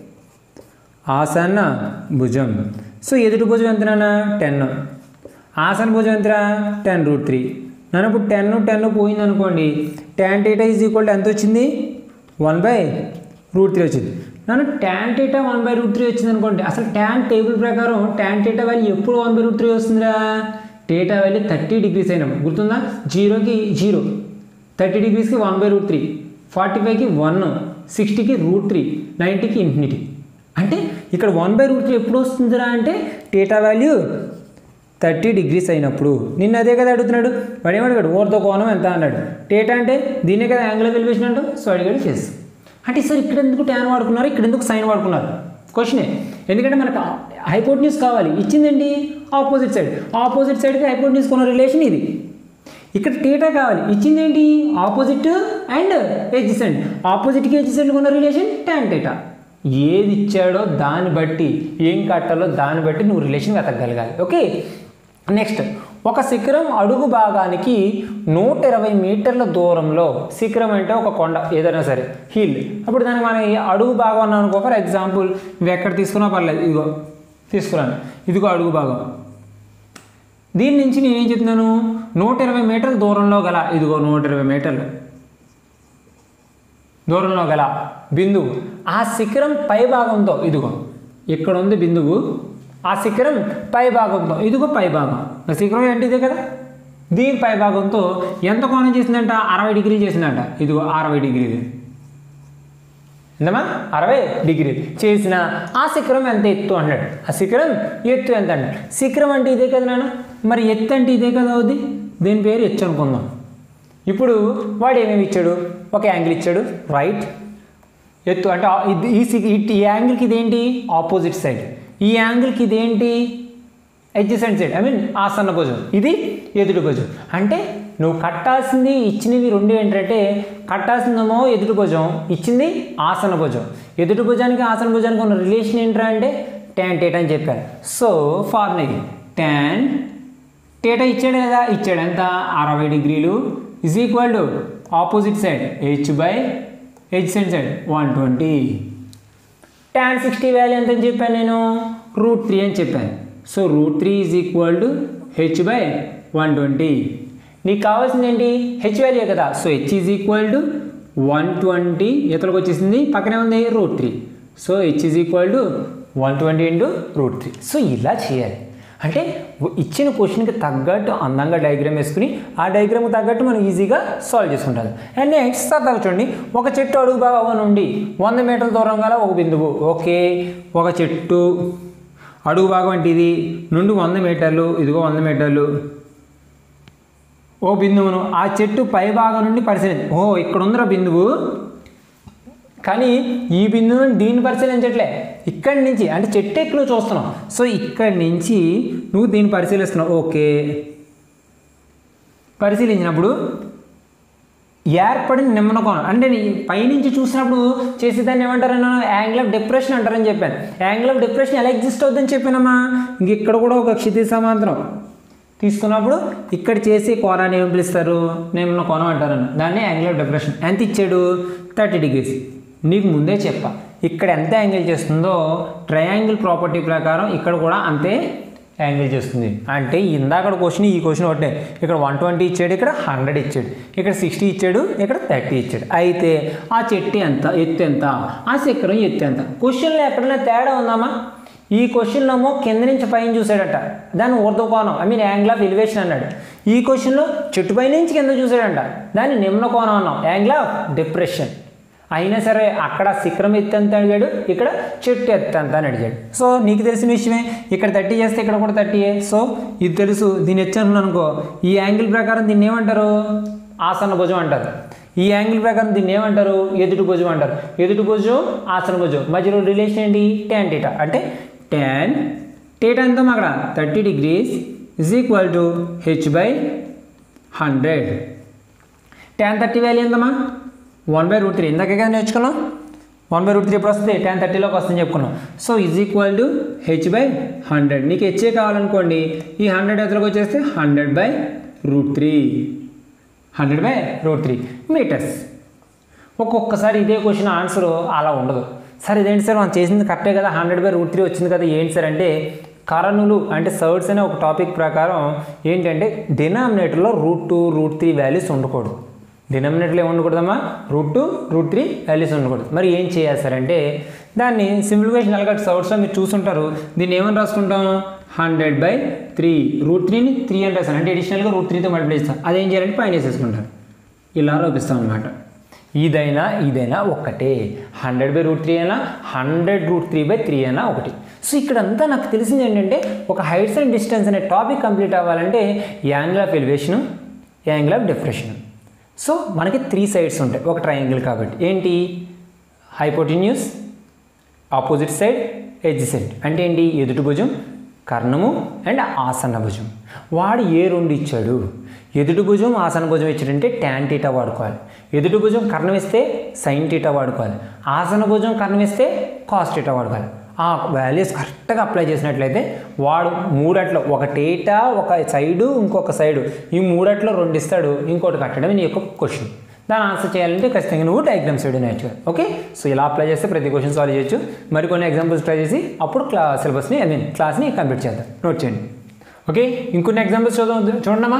ఆసన భుజం సో ఎదుటి భుజం ఎంతనా టెన్ ఆసన భుజం ఎంతరా టెన్ రూట్ త్రీ నన్ను ఇప్పుడు టెన్ టెన్ పోయింది అనుకోండి tan theta is equal to ఎంత వచ్చింది వన్ బై రూట్ త్రీ వచ్చింది నన్ను tan theta one by root three వచ్చింది అనుకోండి అసలు ట్యాన్ టేబుల్ ప్రకారం ట్యాన్ టీటా వాల్యూ ఎప్పుడు వన్ బై రూట్ త్రీ వస్తుందిరా టీటా వాల్యూ థర్టీ డిగ్రీస్ అయినప్పుడు గుర్తుందా జీరోకి జీరో థర్టీ డిగ్రీస్కి one by root three forty ఫైవ్కి వన్ సిక్స్టీకి రూట్ త్రీ నైంటీకి ఇన్ఫినిటీ అంటే ఇక్కడ వన్ బై రూట్ త్రీ ఎప్పుడు వస్తుందిరా అంటే టీటా వాల్యూ థర్టీ డిగ్రీస్ అయినప్పుడు నిన్న అదే కదా అడుగుతున్నాడు వాడు ఏమడిగాడు ఓర్తో కోణం ఎంత అన్నాడు టేటా అంటే దీన్నే కదా యాంగిల్ ఎలివేషన్ అంటూ సో అడిగాడు చేసి అంటే సార్ ఇక్కడ ఎందుకు ట్యాన్ వాడుకున్నారు ఇక్కడ ఎందుకు సైన్ వాడుకున్నారు క్వశ్చనే ఎందుకంటే మనకు హైపోట్న్యూస్ కావాలి ఇచ్చిందండి ఆపోజిట్ సైడ్ ఆపోజిట్ సైడ్కి హైపోట్న్యూస్ కొన్న రిలేషన్ ఇది ఇక్కడ టీటా కావాలి ఇచ్చింది ఏంటి ఆపోజిట్ అండ్ ఎడ్జిసెంట్ ఆపోజిట్కి ఎడ్జిసెంట్ ఉన్న రిలేషన్ ట్యాన్ టీటా ఏది ఇచ్చాడో దాన్ని బట్టి ఏం కట్టాలో దాన్ని బట్టి నువ్వు రిలేషన్ వెతకగలగాలి ఓకే నెక్స్ట్ ఒక శిఖరం అడుగు భాగానికి నూట ఇరవై మీటర్ల దూరంలో శిఖరం అంటే ఒక కొండ ఏదైనా సరే హిల్ అప్పుడు దానికి మనం ఈ అడుగు భాగం అన్నాం అనుకో ఫర్ ఎగ్జాంపుల్ నువ్వు ఎక్కడ తీసుకున్నా పర్లేదు ఇదిగో తీసుకురాను ఇదిగో అడుగు భాగం దీని నుంచి నేనేం చెప్తున్నాను నూట ఇరవై మీటర్ల దూరంలో గల ఇదిగో నూట ఇరవై మీటర్లు దూరంలో గల బిందువు ఆ శిఖరం పై భాగంతో ఇదిగో ఇక్కడ ఉంది బిందువు ఆ శిఖరం పై భాగంతో ఇదిగో పై భాగం ఆ శిఖరం అంటే ఇదే కదా దీని పై భాగంతో ఎంత కోణం చేసిందంట అరవై డిగ్రీలు చేసిందంట ఇదిగో అరవై డిగ్రీలు ఎంతమా అరవై డిగ్రీలు చేసిన ఆ శిఖరం ఎంత ఎత్తు అన్నాడు ఆ శిఖరం ఎత్తు ఎంత అన్నాడు శిఖరం అంటే ఇదే కదా నాన్న మరి ఎత్తు అంటే ఇదే కదా అవుద్ది దీని పేరు ఎత్తు అనుకుందాం ఇప్పుడు వాడు ఏమేమి ఇచ్చాడు ఒక యాంగిల్ ఇచ్చాడు రైట్ ఎత్తు అంటే ఆ- ఇది- ఈ సి- ఇట్- ఈ యాంగిల్కి ఇదేంటి ఆపోజిట్ సైడ్ ఈ యాంగిల్కి ఇదేంటి అడ్జసెంట్ సైడ్ ఐ మీన్ ఆసన్న భుజం ఇది ఎదుటి భుజం అంటే నువ్వు కట్టాల్సింది ఇచ్చినవి రెండు ఏంటంటే కట్టాల్సిందేమో ఎదుటి భుజం ఇచ్చింది ఆసన భుజం ఎదుటి భుజానికి ఆసన భుజానికి ఉన్న రిలేషన్ ఏంట్రా అంటే ట్యాన్ టేట్ అని చెప్పాను సో ఫార్ములా ఇది ట్యాన్ టేటా ఇచ్చాడు కదా ఇచ్చాడు ఎంత అరవై డిగ్రీలు is equal to opposite side h by h side side one twenty tan sixty value ఎంత అని చెప్పాను నేను రూట్ త్రీ అని చెప్పాను so root three is equal to H by one twenty నీకు కావాల్సింది ఏంటి హెచ్ వాల్యూ కదా so h is equal to one twenty ఇతలకు వచ్చేసింది పక్కనే ఉంది root three so h is equal to one twenty into root three so ఇలా చేయాలి అంటే ఇచ్చిన క్వశ్చన్కి తగ్గట్టు అందంగా డయాగ్రామ్ వేసుకుని ఆ డయాగ్రామ్కి తగ్గట్టు మనం ఈజీగా సాల్వ్ చేసుకుంటాం అండ్ నెక్స్ట్ సరదాగా చూడండి ఒక చెట్టు అడుగు భాగం నుండి వంద మీటర్ల దూరం గల ఒక బిందువు ఓకే ఒక చెట్టు అడుగు భాగం అంటే ఇది నుండి వంద మీటర్లు ఇదిగో వంద మీటర్లు ఓ బిందువును ఆ చెట్టు పై భాగం నుండి పరిశీలించ ఓ ఇక్కడ ఉందిరా బిందువు కానీ ఈ బిందువుని దీన్ని పరిశీలించట్లే ఇక్కడి నుంచి అంటే చెట్టు ఎక్కువ చూస్తున్నావు సో ఇక్కడి నుంచి నువ్వు దీన్ని పరిశీలిస్తున్నావు ఓకే పరిశీలించినప్పుడు ఏర్పడిన నిమ్మన కోణం అంటే నీ పైనుంచి చూసినప్పుడు చేసేదాన్ని ఏమంటారన్నా యాంగిల్ ఆఫ్ డిప్రెషన్ అంటారని చెప్పాను యాంగిల్ ఆఫ్ డిప్రెషన్ ఎలా ఎగ్జిస్ట్ అవుతుందని చెప్పానమ్మా ఇంక ఇక్కడ కూడా ఒక క్షితి సమాంతరం తీసుకున్నప్పుడు ఇక్కడ చేసే కోణాన్ని ఏం పిలుస్తారు నిమ్మన కోణం అంటారన్న దాన్ని యాంగిల్ ఆఫ్ డిప్రెషన్ ఎంత ఇచ్చాడు థర్టీ డిగ్రీస్ నీకు ముందే చెప్పా ఇక్కడ ఎంత యాంగిల్ చేస్తుందో ట్రయాంగిల్ ప్రాపర్టీ ప్రకారం ఇక్కడ కూడా అంతే యాంగిల్ చేస్తుంది అంటే ఇందాక క్వశ్చన్ ఈ క్వశ్చన్ ఒకటే ఇక్కడ వన్ ట్వంటీ ఇచ్చాడు ఇక్కడ హండ్రెడ్ ఇచ్చాడు ఇక్కడ సిక్స్టీ ఇచ్చాడు ఇక్కడ థర్టీ ఇచ్చాడు అయితే ఆ చెట్టు ఎంత ఎత్తు ఎంత ఆ శిఖరం ఎత్తు ఎంత క్వశ్చన్లో ఎక్కడైనా తేడా ఉందామా ఈ క్వశ్చన్లో ఏమో కింద నుంచి పైన చూసాడట దాన్ని ఊర్ధ్వకోణం I mean angle of elevation అన్నాడు ఈ క్వశ్చన్లో చెట్టు పై నుంచి కింద చూసాడంట దాన్ని నిమ్న కోణం అన్నాం యాంగిల్ ఆఫ్ డిప్రెషన్ అయినా సరే అక్కడ శిఖరం ఎత్తు ఎంత అడిగాడు ఇక్కడ చెట్టు ఎత్తు ఎంత అని అడిగాడు సో నీకు తెలిసిన విషయమే ఇక్కడ థర్టీ చేస్తే ఇక్కడ కూడా థర్టీయే సో ఇది తెలుసు దీన్ని ఎచ్చాను అనుకో ఈ యాంగిల్ ప్రకారం దీన్ని ఏమంటారు ఆసన భుజం అంటారు ఈ యాంగిల్ ప్రకారం దీన్ని ఏమంటారు ఎదుటి భుజం అంటారు ఎదుటి భుజం ఆసన భుజం మధ్యలో రిలేషన్ ఏంటి ట్యాన్ టీటా అంటే ట్యాన్ టీటా ఎంత అక్కడ thirty degrees is equal to H by hundred tan thirty value ఎంతమ్మా వన్ బై రూట్ త్రీ ఇందాకే కదా నేర్చుకున్నాం వన్ బై రూట్ త్రీ ఎప్పుడు వస్తుంది టెన్ థర్టీలోకి వస్తుందని చెప్పుకున్నాం so is equal to H by hundred నీకు హెచ్ఏ కావాలనుకోండి ఈ హండ్రెడ్ ఎదురుకు వచ్చేస్తే hundred by root three hundred by root three metres ఒక్కొక్కసారి ఇదే క్వశ్చన్ ఆన్సర్ అలా ఉండదు సార్ ఇదేంటి సార్ మనం చేసింది కరెక్టే కదా హండ్రెడ్ బై రూట్ త్రీ వచ్చింది కదా ఏంటి సార్ అంటే కరణులు అంటే సర్డ్స్ అనే ఒక టాపిక్ ప్రకారం ఏంటంటే డినామినేటర్లో root two root three values ఉండకూడదు డినామినేటర్లో ఏమి ఉండకూడదమ్మా root two root three values ఉండకూడదు మరి ఏం చేయాలి సార్ అంటే దాన్ని సింప్లిఫికేషన్ ఎలాగట్టు సర్డ్స్లో మీరు చూసుంటారు దీన్ని ఏమని రాసుకుంటాం హండ్రెడ్ బై త్రీ రూట్ త్రీని త్రీ అని రాస్తాను అంటే అడిషనల్గా రూట్ త్రీతో మల్టిప్లై చేస్తాం అదేం చేయాలంటే పైన వేసేసుకుంటారు ఇలా రూపిస్తాం అనమాట ఇదైనా ఇదైనా ఒకటే హండ్రెడ్ బై రూట్ త్రీ అయినా hundred root three by three అయినా ఒకటి సో ఇక్కడంతా నాకు తెలిసింది ఏంటంటే ఒక హైట్స్ అండ్ డిస్టెన్స్ అనే టాపిక్ కంప్లీట్ అవ్వాలంటే angle of elevation angle of depression so మనకి త్రీ సైడ్స్ ఉంటాయి ఒక ట్రయాంగిల్ కాబట్టి ఏంటి hypotenuse opposite side adj side అంటే ఏంటి ఎదుటి భుజం కర్ణము అండ్ ఆసన భుజం వాడు ఏ రెండు ఇచ్చాడు ఎదుటి భుజం ఆసన భుజం ఇచ్చాడంటే ట్యాన్ టీటా వాడుకోవాలి ఎదుటి భుజం కర్ణం ఇస్తే సైన్ టీటా వాడుకోవాలి ఆసన భుజం కర్ణం ఇస్తే కాస్ టీటా వాడుకోవాలి ఆ వాల్యూస్ కరెక్ట్గా అప్లై చేసినట్లయితే వాడు మూడట్లో ఒక టేటా ఒక సైడు ఇంకొక సైడు ఈ మూడట్లో రెండు ఇస్తాడు ఇంకోటి కట్టడం నీ యొక్క క్వశ్చన్ దాని ఆన్సర్ చేయాలంటే ఖచ్చితంగా నువ్వు డయాగ్రామ్ సైడ్ నేర్చుకోవాలి ఓకే సో ఇలా అప్లై చేస్తే ప్రతి క్వశ్చన్ సాల్వ్ చేయొచ్చు మరికొన్ని ఎగ్జాంపుల్స్ ట్రై చేసి అప్పుడు క్లా సిలబస్ని ఐ మీన్ క్లాస్ని కంప్లీట్ చేద్దాం నోట్ చేయండి ఓకే ఇంకొన్ని ఎగ్జాంపుల్స్ చూద్దాం చూడమ్మా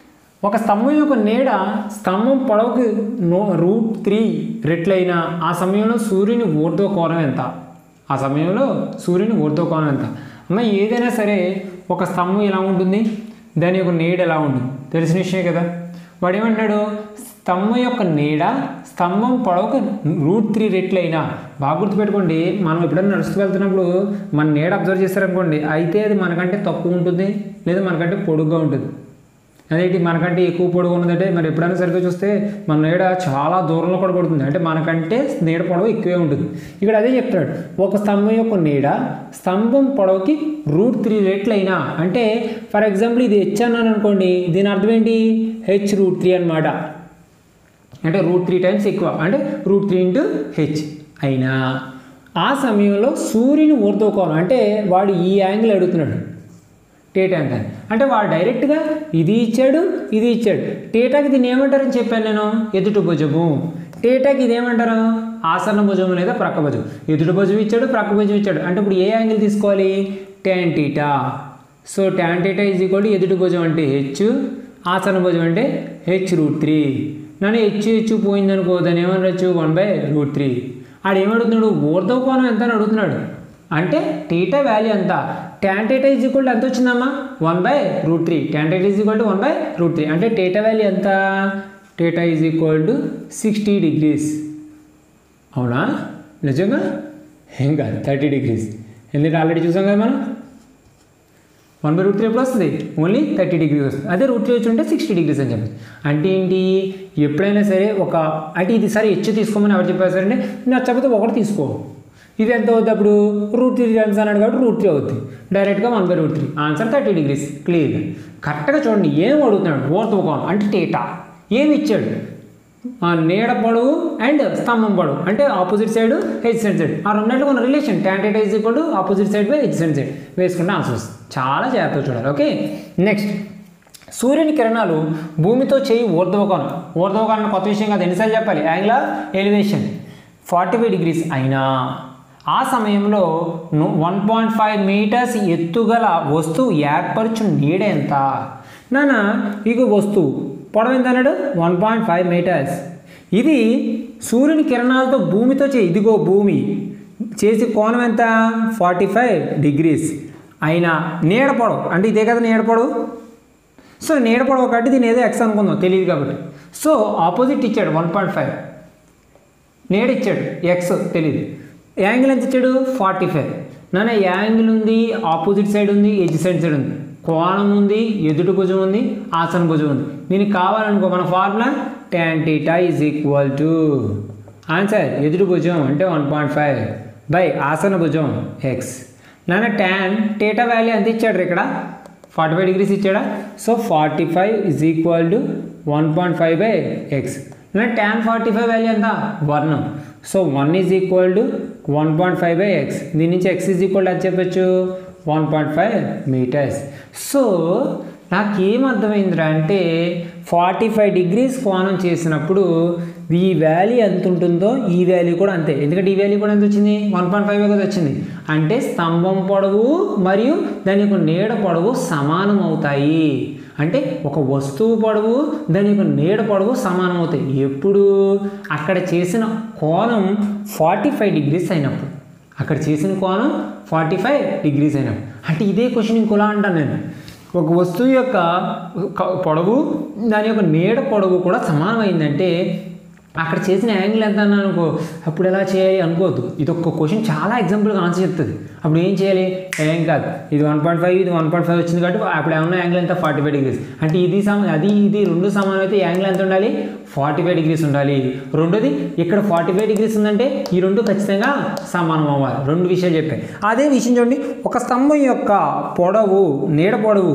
ఒక స్తంభం యొక్క నీడ స్తంభం పొడవుకి నో రూట్ త్రీ రెట్లయిన ఆ సమయంలో సూర్యుని ఊర్ధ్వ కోణం ఎంత ఆ సమయంలో సూర్యుని ఊర్ధ్వ కోణం ఎంత అమ్మ ఏదైనా సరే ఒక స్తంభం ఎలా ఉంటుంది దాని యొక్క నీడ ఎలా ఉంటుంది తెలిసిన విషయమే కదా వాడు ఏమంటాడు స్తంభం యొక్క నీడ స్తంభం పొడవుకు రూట్ త్రీ రెట్లయినా బాగా గుర్తుపెట్టుకోండి మనం ఎప్పుడైనా నడుస్తూ వెళ్తున్నప్పుడు మన నీడ అబ్జర్వ్ చేస్తారనుకోండి అయితే అది మనకంటే తక్కువ ఉంటుంది లేదా మనకంటే పొడుగ్గా ఉంటుంది అదేంటి మనకంటే ఎక్కువ పొడవు ఉన్నదంటే మరి ఎప్పుడైనా సరిగ్గా చూస్తే మన నీడ చాలా దూరంలో కూడా పడుతుంది అంటే మనకంటే నీడ పొడవు ఎక్కువే ఉంటుంది ఇక్కడ అదే చెప్తున్నాడు ఒక స్తంభం యొక్క నీడ స్తంభం పొడవుకి రూట్ త్రీ రెట్లు అయినా అంటే ఫర్ ఎగ్జాంపుల్ ఇది హెచ్ అన్నాను అనుకోండి దీని అర్థం ఏంటి హెచ్ రూట్ త్రీ అనమాట అంటే రూట్ త్రీ టైమ్స్ ఎక్కువ అంటే రూట్ త్రీ ఇంటూ హెచ్ అయినా ఆ సమయంలో సూర్యుని ఊర్ధ్వకోణం అంటే వాడు ఈ యాంగిల్ అడుగుతున్నాడు టేటా ఎంత అని. అంటే వాడు డైరెక్ట్గా ఇది ఇచ్చాడు ఇది ఇచ్చాడు టేటాకి దీన్ని ఏమంటారని చెప్పాను నేను ఎదుటి భుజము టేటాకి ఇది ఏమంటారు ఆసన భుజము లేదా ప్రక్క భుజం ఎదుటి భుజం ఇచ్చాడు ప్రక్క భుజం ఇచ్చాడు అంటే ఇప్పుడు ఏ యాంగిల్ తీసుకోవాలి tan theta so tan theta is equal to ఎదుటి భుజం అంటే హెచ్ ఆసన భుజం అంటే హెచ్ రూట్ త్రీ నన్ను హెచ్ హెచ్ పోయిందనుకో దాన్ని ఏమనొచ్చు వన్ బై రూట్ త్రీ ఆడు ఏమడుగుతున్నాడు ఊర్ధవ కోణం ఎంత అని అడుగుతున్నాడు అంటే టీటా వాల్యూ ఎంత tan theta is equal to ఎంత వచ్చిందమ్మా one by root three tan theta is equal to one by root three అంటే టీటా వాల్యూ ఎంత theta is equal to sixty degrees అవునా నిజంగా ఏం కాదు థర్టీ డిగ్రీస్ ఎందుకంటే ఆల్రెడీ చూసాం కదా మనం వన్ బై రూట్ త్రీ ఎప్పుడు వస్తుంది ఓన్లీ థర్టీ డిగ్రీస్ వస్తుంది అదే రూట్ త్రీ వచ్చి ఉంటే సిక్స్టీ డిగ్రీస్ అని చెప్పి అంటే ఏంటి ఎప్పుడైనా సరే ఒక అంటే ఇది సరే హెచ్ తీసుకోమని ఎవరు చెప్పారు సరే అంటే నచ్చకపోతే ఒకటి తీసుకో ఇది ఎంత అవుతుంది అప్పుడు రూట్ త్రీ టైమ్స్ అన్నాడు కాబట్టి రూట్ త్రీ అవుతుంది డైరెక్ట్గా one by root three answer thirty degrees clear కరెక్ట్గా చూడండి ఏం అడుగుతున్నాడు ఓర్తుకోవడం అంటే టేటా ఏమి ఇచ్చాడు ఆ నీడ పొడవు అండ్ స్తంభం పొడవు అంటే opposite side h side side ఆ రెండింటికి ఉన్న relation tan theta is equal to opposite side by h side side వేసుకుంటే ఆన్సర్ వస్తుంది చాలా జాగ్రత్తగా చూడాలి ఓకే నెక్స్ట్ సూర్యుని కిరణాలు భూమితో చేయి ఊర్ధ్వకోణం ఊర్ధ్వకోణం కొత్త విషయం కాదు ఎన్నిసార్లు చెప్పాలి angle of elevation forty five degrees అయినా ఆ సమయంలో వన్ పాయింట్ ఫైవ్ మీటర్స్ ఎత్తుగల వస్తువు ఏర్పరచు నీడ ఎంత నాన్న ఇక వస్తువు పొడవు ఎంత అన్నాడు వన్ పాయింట్ ఫైవ్ మీటర్స్ ఇది సూర్యుని కిరణాలతో భూమితో చే ఇదిగో భూమి చేసి కోణం ఎంత ఫార్టీ ఫైవ్ డిగ్రీస్ అయినా నీడ పొడవు అంటే ఇదే కదా నీడ పొడవు సో నీడ పొడవు కాబట్టి దీని ఏదో ఎక్స్ అనుకుందాం తెలియదు కాబట్టి సో ఆపోజిట్ ఇచ్చాడు వన్ పాయింట్ ఫైవ్ నీడ ఇచ్చాడు ఎక్స్ తెలియదు యాంగిల్ ఎంత ఇచ్చాడు ఫార్టీ ఫైవ్ నాన్న యాంగిల్ ఉంది ఆపోజిట్ సైడ్ ఉంది ఎడ్జ్ సైడ్ సైడ్ ఉంది కోణం ఉంది ఎదుటి భుజం ఉంది ఆసన భుజం ఉంది దీనికి కావాలనుకో మన formula tan theta is equal to answer ఎదుటి భుజం అంటే వన్ పాయింట్ ఫైవ్ బై ఆసన భుజం ఎక్స్ నాన్న ట్యాన్ టీటా వాల్యూ ఎంత ఇచ్చాడు ఇక్కడ ఫార్టీ ఫైవ్ డిగ్రీస్ ఇచ్చాడా so forty five is equal to one point five by x tan forty five value ఎంత one so one is equal to one point five by x దీని నుంచి x is equal అది చెప్పచ్చు one point five metres so నాకేం అర్థమైందిరా అంటే forty five degrees కోణం చేసినప్పుడు ఈ వాల్యూ ఎంత ఉంటుందో ఈ వాల్యూ కూడా అంతే ఎందుకంటే ఈ వాల్యూ కూడా ఎంత వచ్చింది వన్ పాయింట్ ఫైవ్ కదా వచ్చింది అంటే స్తంభం పొడవు మరియు దాని యొక్క నీడ పొడవు సమానం అవుతాయి అంటే ఒక వస్తువు పొడవు దాని యొక్క నీడ పొడవు సమానం అవుతాయి ఎప్పుడు అక్కడ చేసిన కోణం ఫార్టీ ఫైవ్ డిగ్రీస్ అయినప్పుడు అక్కడ చేసిన కోణం ఫార్టీ ఫైవ్ డిగ్రీస్ అయినప్పుడు అంటే ఇదే క్వశ్చన్ ఇంకోలా అంటాను నేను ఒక వస్తువు యొక్క క- పొడవు దాని యొక్క నీడ పొడవు కూడా సమానమైందంటే అక్కడ చేసిన యాంగిల్ ఎంత అన్నాను అనుకో అప్పుడు ఎలా చేయాలి అనుకోవద్దు ఇది ఒక క్వశ్చన్ చాలా ఎగ్జాంపుల్గా ఆన్సర్ చెప్తుంది అప్పుడు ఏం చేయాలి ఏం కాదు ఇది వన్ పాయింట్ ఫైవ్ ఇది వన్ పాయింట్ ఫైవ్ వచ్చింది కాబట్టి అప్పుడు ఏమన్నా యాంగిల్ ఎంత ఫార్టీ ఫైవ్ డిగ్రీస్ అంటే ఇది సమ అది ఇది రెండు సమానం అయితే యాంగిల్ ఎంత ఉండాలి ఫార్టీ ఫైవ్ డిగ్రీస్ ఉండాలి రెండోది ఇక్కడ ఫార్టీ ఫైవ్ డిగ్రీస్ ఉందంటే ఈ రెండు ఖచ్చితంగా సమానం అవ్వాలి రెండు విషయాలు చెప్పాయి అదే విషయం చూడండి ఒక స్తంభం యొక్క పొడవు నీడ పొడవు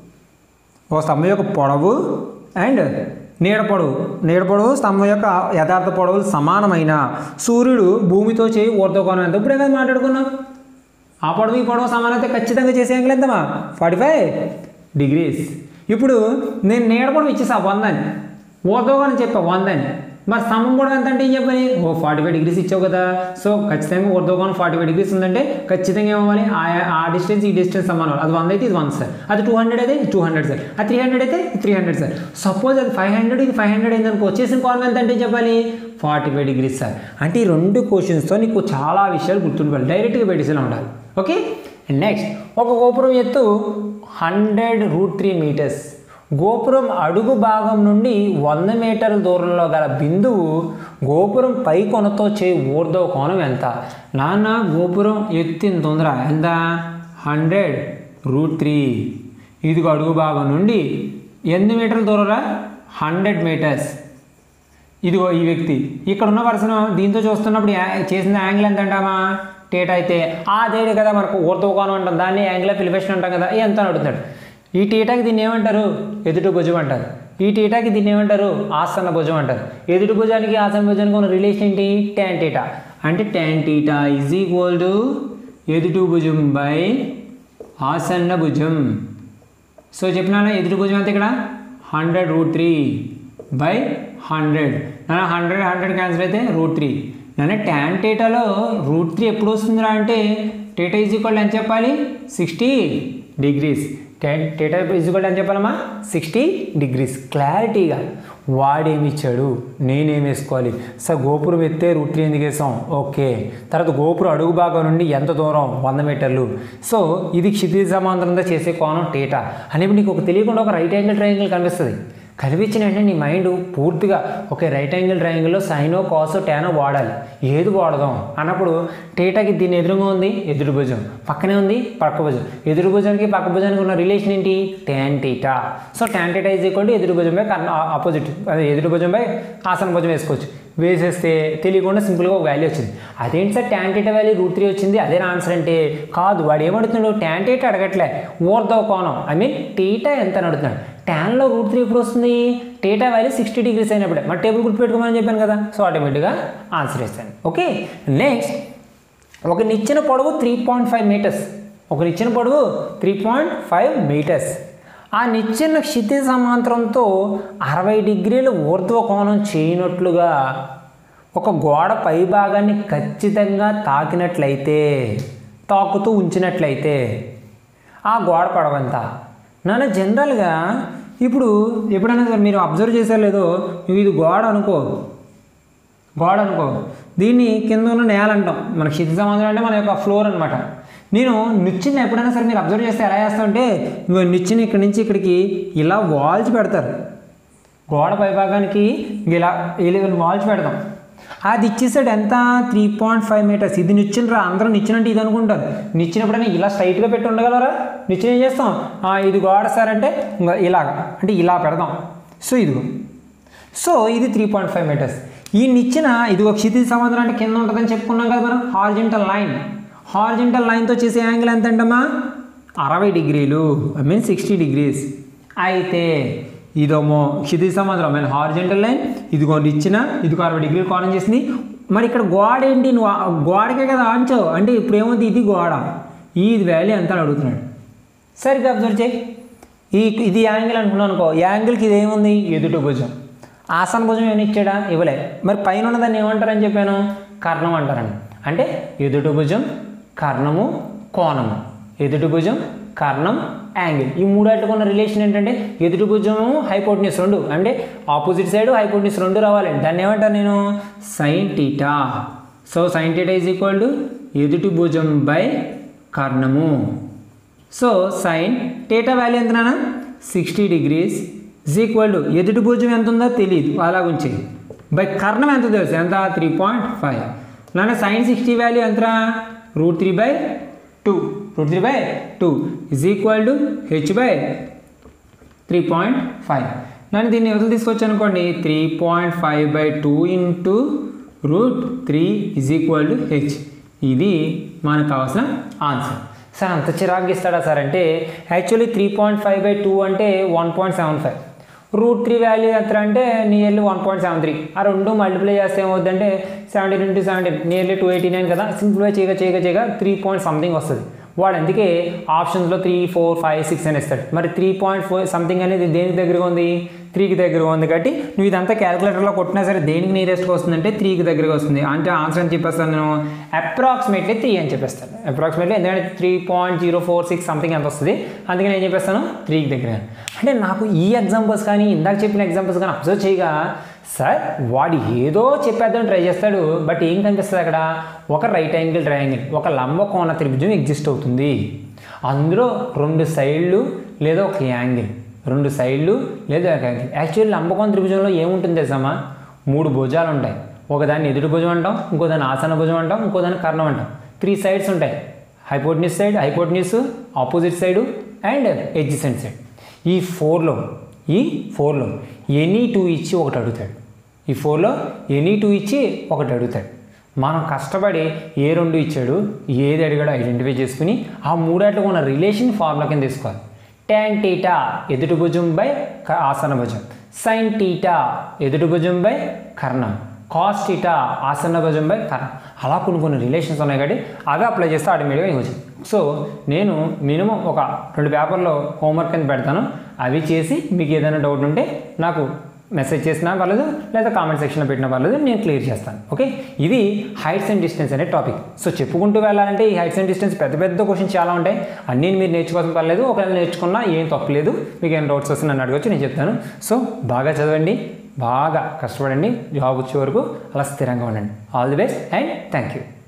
ఒక స్తంభం యొక్క పొడవు అండ్ నీడ పొడవు నీడ పొడవు స్తంభం యొక్క యథార్థ పొడవులు సమానమైన సూర్యుడు భూమితో చేయి ఊర్ధకోణం ఎంత ఇప్పుడే కదా మాట్లాడుకున్నాం ఆ పొడవు ఈ పొడవు సమానత ఖచ్చితంగా చేసే యాంగిల్ ఎంతమా ఫార్టీ ఫైవ్ డిగ్రీస్ ఇప్పుడు నేను నీడ పొడవు ఇచ్చేసా వందని ఊర్ధకోణం చెప్పా వందని మరి స్తంభం పొడవు ఎంత అంటే ఏం చెప్పని ఓ ఫార్టీ ఫైవ్ డిగ్రీస్ ఇచ్చావు కదా సో ఖచ్చితంగా ఊర్ధకోణం ఫార్టీ ఫైవ్ డిగ్రీస్ ఉందంటే ఖచ్చితంగా ఏమవ్వాలి ఆ ఆ డిస్టెన్స్ ఈ డిస్టెన్స్ సమానం అది వంద అయితే ఇది వన్ సార్ అది టూ హండ్రెడ్ అయితే టూ హండ్రెడ్ సార్ అది త్రీ హండ్రెడ్ అయితే త్రీ హండ్రెడ్ సార్ సపోజ్ అది ఫైవ్ హండ్రెడ్ ఇది ఫైవ్ హండ్రెడ్ అయిందనుకో వచ్చేసిన కోణం ఎంత అంటే చెప్పాలి ఫార్టీ ఫైవ్ డిగ్రీస్ సార్ అంటే ఈ రెండు క్వశ్చన్స్తో నీకు చాలా విషయాలు గుర్తుండిపోవాలి డైరెక్ట్గా పెట్టేసేలా ఉండాలి ఓకే నెక్స్ట్ ఒక గోపురం ఎత్తు హండ్రెడ్ రూట్ త్రీ మీటర్స్ గోపురం అడుగు భాగం నుండి వంద మీటర్ల దూరంలో గల బిందువు గోపురం పై కొనతో చే ఊర్ధవ కోణం ఎంత నాన్న గోపురం ఎత్తిన తొందర ఎంత హండ్రెడ్ రూట్ త్రీ ఇదిగో అడుగు భాగం నుండి ఎన్ని మీటర్ల దూరంరా హండ్రెడ్ మీటర్స్ ఇదిగో ఈ వ్యక్తి ఇక్కడ ఉన్న పర్సన్ దీంతో చూస్తున్నప్పుడు యా- చేసిన యాంగిల్ ఎంత అంటామా టేటా అయితే ఆ దేడే కదా మనకు ఊర్ధకోణం అంటాం దాన్ని యాంగిల్ ఆఫ్ ఎలివేషన్ అంటాం కదా ఎంత అని అడుగుతాడు ఈ టీటాకి దీన్ని ఏమంటారు ఎదుటి భుజం అంటారు ఈ టీటాకి దీన్ని ఏమంటారు ఆసన్న భుజం అంటారు ఎదుటి భుజానికి ఆసన్న భుజానికి ఉన్న రిలేషన్ ఏంటి ట్యాన్ టీటా అంటే tan theta is equal to ఎదుటి భుజం బై ఆసన్న భుజం సో చెప్పినా ఎదుటి భుజం ఎంత ఇక్కడ hundred root three by hundred నా హండ్రెడ్ హండ్రెడ్ క్యాన్సిల్ అయితే రూట్ త్రీ నన్ను ట్యాన్ టేటాలో రూట్ త్రీ ఎప్పుడు వస్తుందిరా అంటే టేటా ఈజ్ ఈక్వల్ ఎంత చెప్పాలి sixty degrees tan theta is equal ఎంత చెప్పాలమ్మా సిక్స్టీ డిగ్రీస్ క్లారిటీగా వాడేమి ఇచ్చాడు నేనేం వేసుకోవాలి సార్ గోపురం ఎత్తే రూట్ త్రీ ఎందుకు వేసాం ఓకే తర్వాత గోపురం అడుగు భాగం నుండి ఎంత దూరం వంద మీటర్లు సో ఇది క్షితిజ సమాంతరంగా చేసే కోణం టేటా అనేప్పుడు నీకు ఒక తెలియకుండా ఒక రైట్ యాంగిల్ ట్రయాంగిల్ కనిపిస్తుంది కనిపించిన వెంటనే నీ మైండ్ పూర్తిగా ఒకే రైట్ యాంగిల్ ట్రయాంగిల్లో సైనో కాసో టానో వాడాలి ఏది వాడదాం అన్నప్పుడు టేటాకి దీని ఎదురుగా ఉంది ఎదురు భుజం పక్కనే ఉంది పక్క భుజం ఎదురు భుజానికి పక్క భుజానికి ఉన్న రిలేషన్ ఏంటి tan theta so tan theta is equal to ఎదురు భుజం బై కర్ణ ఆపోజిట్ అదే ఎదురు భుజం బై ఆసన భుజం వేసుకోవచ్చు వేసేస్తే తెలియకుండా సింపుల్గా ఒక వాల్యూ వచ్చింది అదేంటి sir tan theta value root three వచ్చింది అదే ఆన్సర్ అంటే కాదు వాడు ఏమడుతున్నాడు ట్యాన్ టీటా అడగట్లే ఊర్ధవ కోణం ఐ మీన్ టీటా ఎంత అని అడుగుతున్నాడు ట్యాన్లో రూట్ త్రీ ఎప్పుడు వస్తుంది టీటా వాల్యూ సిక్స్టీ డిగ్రీస్ అయినప్పుడే మరి టేబుల్ గుర్తుపెట్టుకోమని చెప్పాను కదా సో ఆటోమేటిక్గా ఆన్సర్ ఇస్తాను ఓకే నెక్స్ట్ ఒక నిచ్చెన పొడవు త్రీ పాయింట్ ఫైవ్ మీటర్స్ ఒక నిచ్చెన పొడవు త్రీ పాయింట్ ఫైవ్ మీటర్స్ ఆ నిచ్చెన క్షితి సమాంతరంతో అరవై డిగ్రీల ఊర్ధ్వ కోణం చేయనట్లుగా ఒక గోడ పై భాగాన్ని ఖచ్చితంగా తాకినట్లయితే తాకుతూ ఉంచినట్లయితే ఆ గోడ పడవంత నాన్న జనరల్గా ఇప్పుడు ఎప్పుడైనా సరే మీరు అబ్జర్వ్ చేశారో లేదో ఇది గోడ అనుకో గోడ అనుకో దీన్ని కింద ఉన్న నేల అంటాం మన క్షితి సమాంతరం అంటే మన యొక్క ఫ్లోర్ అనమాట నేను నిచ్చిన ఎప్పుడైనా సరే మీరు అబ్జర్వ్ చేస్తే ఎలా చేస్తామంటే ఇగో నిచ్చిన ఇక్కడి నుంచి ఇక్కడికి ఇలా వాల్చి పెడతారు గోడ పైభాగానికి ఇలా ఇలా వాల్చి పెడతాం అది ఇచ్చేసాడు ఎంత త్రీ పాయింట్ ఫైవ్ మీటర్స్ ఇది నిచ్చిన రా అందరూ నిచ్చిన అంటే ఇది అనుకుంటారు నిచ్చినప్పుడైనా ఇలా స్ట్రైట్గా పెట్టి ఉండగలరా నిచ్చిన ఏం చేస్తాం ఆ, ఇది గోడ సార్ అంటే ఇంకా ఇలాగ అంటే ఇలా పెడదాం సో ఇదిగో సో ఇది త్రీ పాయింట్ ఫైవ్ మీటర్స్ ఈ నిచ్చిన ఇది ఒక క్షితిజ సమాంతరం అంటే కింద ఉంటుందని చెప్పుకున్నాం కదా మనం హార్జెంటల్ లైన్ హార్జెంటల్ లైన్తో చేసే యాంగిల్ ఎంత అంటమ్మా అరవై డిగ్రీలు ఐ మీన్ సిక్స్టీ డిగ్రీస్ అయితే ఇదేమో క్షితిజ సమాంతరం ఐ మీన్ హార్జెంటల్ లైన్ ఇదిగో ఇచ్చిన ఇదిగో అరవై డిగ్రీలు కోణం చేసింది మరి ఇక్కడ గోడ ఏంటి నువ్వు ఆ గోడకే కదా ఆంచావు అంటే ఇప్పుడు ఏముంది ఇది గోడ ఈ వాల్యూ ఎంత అని అడుగుతున్నాడు సరిగ్గా అబ్జర్వ్ చేయి ఈ ఇది యాంగిల్ అనుకున్నాను అనుకో యాంగిల్కి ఇది ఏముంది ఎదుటి భుజం ఆసన భుజం ఏమైనా ఇచ్చాడా ఇవ్వలే మరి పైన ఉన్నదాన్ని ఏమంటారని చెప్పాను కర్ణం అంటారండి అంటే ఎదుటి భుజం కర్ణము కోణము ఎదుటి భుజం కర్ణం యాంగిల్ ఈ మూడాటికి ఉన్న రిలేషన్ ఏంటంటే ఎదుటి భుజము హైపోటనిస్ రెండు అంటే ఆపోజిట్ సైడ్ హైపోటనిస్ రెండు రావాలండి దాన్ని ఏమంటాను నేను sine theta so sine theta is equal to ఎదుటి భుజం బై కర్ణము సో సైన్ టేటా వాల్యూ ఎంత నాన్న sixty degrees is equal to ఎదుటి భుజం ఎంత ఉందో తెలియదు అలా ఉంచి బై కర్ణం ఎంత తెలుసు ఎంత త్రీ పాయింట్ ఫైవ్ నాన్న సైన్ సిక్స్టీ వాల్యూ ఎంతరా root three by two root three by two is equal to H by three point five నేను దీన్ని ఎవరు తీసుకొచ్చాను అనుకోండి three point five by two into root three is equal to H ఇది మనకు కావాల్సిన answer sir అంత చిరాకు ఇస్తాడా సార్ అంటే actually three point five by two అంటే one point seven five root three value ఎంత అంటే nearly one point seven three ఆ రెండు మల్టిప్లై చేస్తే ఏమవుతుందంటే seventeen into seventeen nearly two eighty nine కదా సింప్లిఫై చేయగా చేయగా చేయగా త్రీ పాయింట్ సంథింగ్ వస్తుంది వాడు అందుకే ఆప్షన్స్లో త్రీ ఫోర్ ఫైవ్ సిక్స్ అని ఇస్తాడు మరి త్రీ పాయింట్ ఫోర్ సంథింగ్ అనేది దేనికి దగ్గరగా ఉంది త్రీకి దగ్గరగా ఉంది కాబట్టి నువ్వు ఇదంతా క్యాలిక్యులేటర్లో కొట్టినా సరే దేనికి నియరెస్ట్గా వస్తుందంటే త్రీకి దగ్గరగా వస్తుంది అంటే ఆన్సర్ అని చెప్పేస్తాను నేను అప్రాక్సిమేట్లీ త్రీ అని చెప్పేస్తాను అప్రాక్సిమేట్లీ ఎందుకంటే three point zero four six something ఎంత వస్తుంది అందుకే నేను చెప్పేస్తాను త్రీకి దగ్గర అంటే నాకు ఈ ఎగ్జాంపుల్స్ కానీ ఇందాక చెప్పిన ఎగ్జాంపుల్స్ కానీ అబ్జర్వ్ చేయగా సార్ వాడు ఏదో చెప్పేద్దాం ట్రై చేస్తాడు బట్ ఏం కనిపిస్తుంది అక్కడ ఒక రైట్ యాంగిల్ ట్రయాంగిల్ ఒక లంబకోణ త్రిభుజం ఎగ్జిస్ట్ అవుతుంది అందులో రెండు సైడ్లు లేదా ఒక యాంగిల్ రెండు సైడ్లు లేదా ఒక యాంగిల్ యాక్చువల్లీ లంబకోణ త్రిభుజంలో ఏముంటుంది తెలుసామా మూడు భుజాలు ఉంటాయి ఒకదాన్ని ఎదుటి భుజం అంటాం ఇంకో దాన్ని ఆసన భుజం అంటాం ఇంకో దాన్ని కర్ణం అంటాం త్రీ సైడ్స్ ఉంటాయి hypotenuse side hypotenuse opposite side and adjacent side ఈ ఫోర్లో ఈ ఫోర్లో ఎనీ టూ ఇచ్చి ఒకటి అడుగుతాడు ఈ ఫోర్లో ఎనీ టూ ఇచ్చి ఒకటి అడుగుతాడు మనం కష్టపడి ఏ రెండు ఇచ్చాడు ఏది అడిగాడో ఐడెంటిఫై చేసుకుని ఆ మూడాట్లో ఉన్న రిలేషన్ ఫార్ములా కింద తీసుకోవాలి ట్యాన్ టీటా ఎదుటి భుజం బై క- ఆసన భుజం సైన్ టీటా ఎదుటి భుజం బై కర్ణం కాస్ టీటా ఆసన భుజం బై కర్ణం అలా కొన్ని కొన్ని రిలేషన్స్ ఉన్నాయి కాబట్టి అవి అప్లై చేస్తే ఆటోమేటిక్గా ఇవ్వచ్చు సో నేను మినిమం ఒక రెండు పేపర్లో హోంవర్క్ కింద పెడతాను అవి చేసి మీకు ఏదైనా డౌట్ ఉంటే నాకు మెసేజ్ చేసినా పర్లేదు లేదా కామెంట్ సెక్షన్లో పెట్టినా పర్లేదు నేను క్లియర్ చేస్తాను ఓకే ఇది హైట్స్ అండ్ డిస్టెన్స్ అనే టాపిక్ సో చెప్పుకుంటూ వెళ్ళాలంటే ఈ హైట్స్ అండ్ డిస్టెన్స్ పెద్ద పెద్ద క్వశ్చన్స్ చాలా ఉంటాయి అన్నీ మీరు నేర్చుకోవాల్సిన పర్లేదు ఒకవేళ నేర్చుకున్నా ఏం తప్పలేదు మీకు ఏం డౌట్స్ వస్తే నన్ను అడగచ్చు నేను చెప్తాను సో బాగా చదవండి బాగా కష్టపడండి జాబ్ వచ్చే వరకు అలా స్థిరంగా ఉండండి all the best and thank you